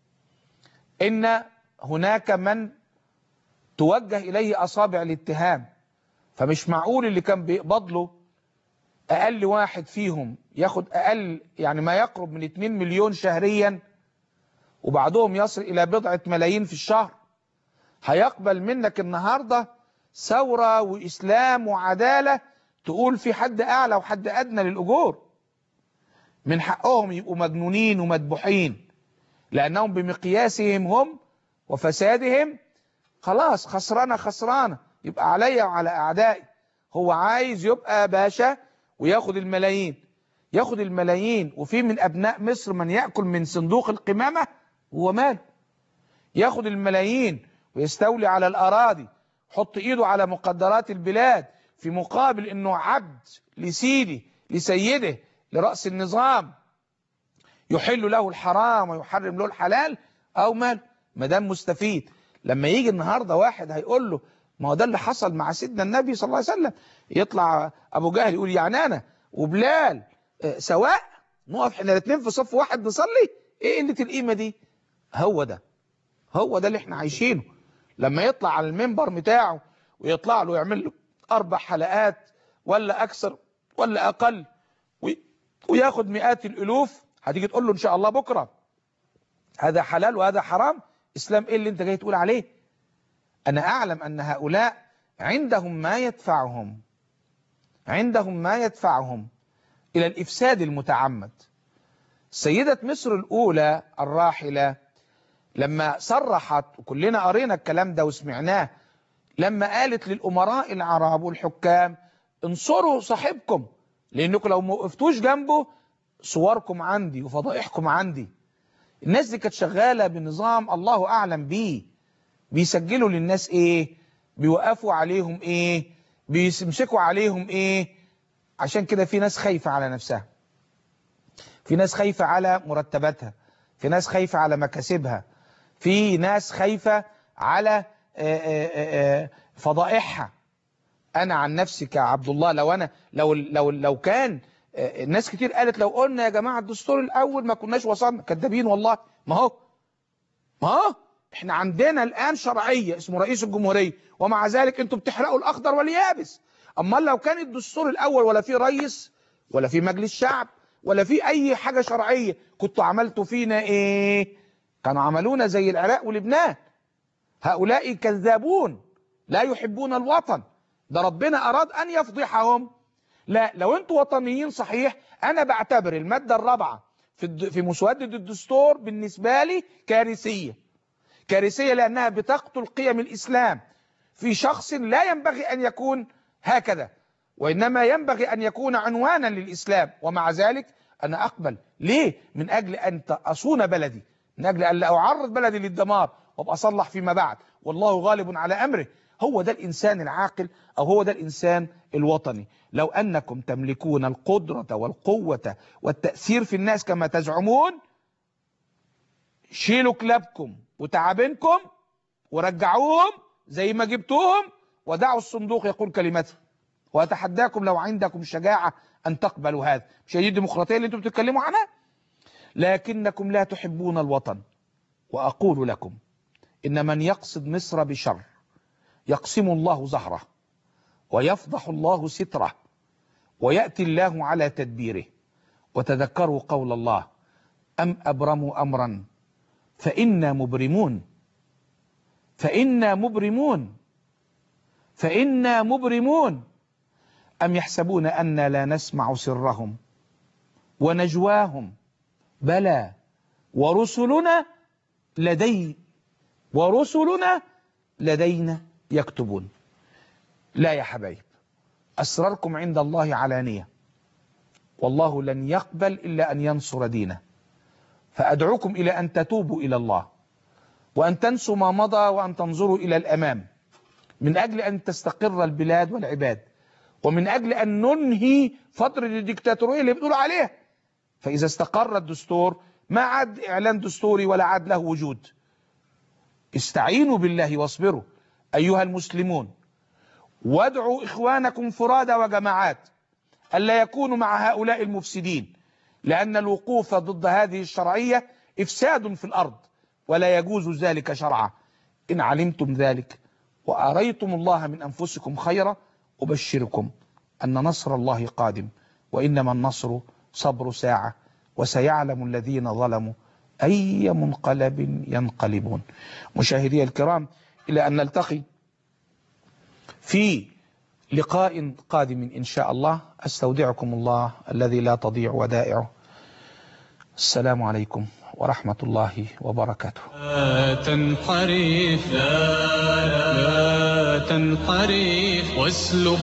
إن هناك من توجه إليه أصابع الاتهام فمش معقول اللي كان بيقبض له أقل واحد فيهم ياخد أقل يعني ما يقرب من 2 مليون شهريا وبعضهم يصل إلى بضعة ملايين في الشهر هيقبل منك النهاردة ثورة وإسلام وعدالة تقول في حد أعلى وحد أدنى للأجور من حقهم يبقوا مجنونين ومدبوحين لأنهم بمقياسهم هم وفسادهم خلاص خسرانة خسرانة يبقى عليا وعلى أعدائي هو عايز يبقى باشا وياخد الملايين ياخد الملايين وفي من أبناء مصر من يأكل من صندوق القمامة هو ماله ياخد الملايين ويستولي على الأراضي حط إيده على مقدرات البلاد في مقابل أنه عبد لسيدي لسيده لرأس النظام يحل له الحرام ويحرم له الحلال أو مال ما دام مستفيد لما يجي النهاردة واحد هيقول له ما هو ده اللي حصل مع سيدنا النبي صلى الله عليه وسلم يطلع أبو جهل يقول يعني أنا وبلال آه، سواء نقف احنا الاثنين في صف واحد نصلي ايه قلة القيمة دي هو ده هو ده اللي احنا عايشينه لما يطلع على المنبر بتاعه ويطلع له يعمل له اربع حلقات ولا اكثر ولا اقل وي- وياخد مئات الالوف هتيجي تقول له ان شاء الله بكره هذا حلال وهذا حرام اسلام ايه اللي انت جاي تقول عليه انا اعلم ان هؤلاء عندهم ما يدفعهم عندهم ما يدفعهم الى الافساد المتعمد سيدة مصر الاولى الراحلة لما صرحت وكلنا قرينا الكلام ده وسمعناه لما قالت للامراء العرب والحكام انصروا صاحبكم لانكم لو ما وقفتوش جنبه صوركم عندي وفضائحكم عندي الناس دي كانت شغالة بنظام الله اعلم بيه بيسجلوا للناس ايه بيوقفوا عليهم ايه بيمسكوا عليهم ايه عشان كده في ناس خايفة على نفسها في ناس خايفة على مرتباتها في ناس خايفة على مكاسبها في ناس خايفة على آه، آه، آه، فضائحها انا عن نفسي كعبد الله لو انا لو لو لو كان آه، الناس كتير قالت لو قلنا يا جماعه الدستور الاول ما كناش وصلنا كدابين والله ما هو ما هو احنا عندنا الان شرعيه اسمه رئيس الجمهوريه ومع ذلك انتم بتحرقوا الاخضر واليابس اما لو كان الدستور الاول ولا في رئيس ولا في مجلس شعب ولا في اي حاجه شرعيه كنتوا عملتوا فينا ايه كانوا عملونا زي العراق ولبنان هؤلاء كذابون لا يحبون الوطن ده ربنا أراد أن يفضحهم لا لو أنتوا وطنيين صحيح أنا بعتبر المادة الرابعة في الد- في مسودة الدستور بالنسبة لي كارثية كارثية لأنها بتقتل قيم الإسلام في شخص لا ينبغي أن يكون هكذا وإنما ينبغي أن يكون عنوانا للإسلام ومع ذلك أنا أقبل ليه؟ من أجل أن أصون بلدي من أجل أن لا أعرض بلدي للدمار وابقى أصلح فيما بعد والله غالب على أمره هو ده الإنسان العاقل أو هو ده الإنسان الوطني لو أنكم تملكون القدرة والقوة والتأثير في الناس كما تزعمون شيلوا كلابكم وتعابينكم ورجعوهم زي ما جبتوهم ودعوا الصندوق يقول كلمته واتحداكم لو عندكم شجاعة أن تقبلوا هذا مش هي دي الديمقراطية اللي انتم بتتكلموا عنها لكنكم لا تحبون الوطن وأقول لكم إن من يقصد مصر بشر يقسم الله زهره ويفضح الله ستره ويأتي الله على تدبيره وتذكروا قول الله أم أبرموا أمرا فإنا مبرمون فإنا مبرمون فإنا مبرمون أم يحسبون أن لا نسمع سرهم ونجواهم بلى ورسلنا لدي ورسلنا لدينا يكتبون لا يا حبايب أسراركم عند الله علانية والله لن يقبل إلا أن ينصر دينه فأدعوكم إلى أن تتوبوا إلى الله وأن تنسوا ما مضى وأن تنظروا إلى الأمام من أجل أن تستقر البلاد والعباد ومن أجل أن ننهي فترة الديكتاتورية اللي بتقول عليها فإذا استقر الدستور ما عاد إعلان دستوري ولا عاد له وجود استعينوا بالله واصبروا أيها المسلمون وادعوا إخوانكم فرادى وجماعات ألا يكونوا مع هؤلاء المفسدين لأن الوقوف ضد هذه الشرعية إفساد في الأرض ولا يجوز ذلك شرعا إن علمتم ذلك وأريتم الله من أنفسكم خيرا أبشركم أن نصر الله قادم وإنما النصر صبر ساعة وسيعلم الذين ظلموا أي منقلب ينقلبون مشاهدي الكرام إلى أن نلتقي في لقاء قادم إن شاء الله أستودعكم الله الذي لا تضيع ودائعه السلام عليكم ورحمة الله وبركاته لا تنحرف لا لا تنحرف واسلك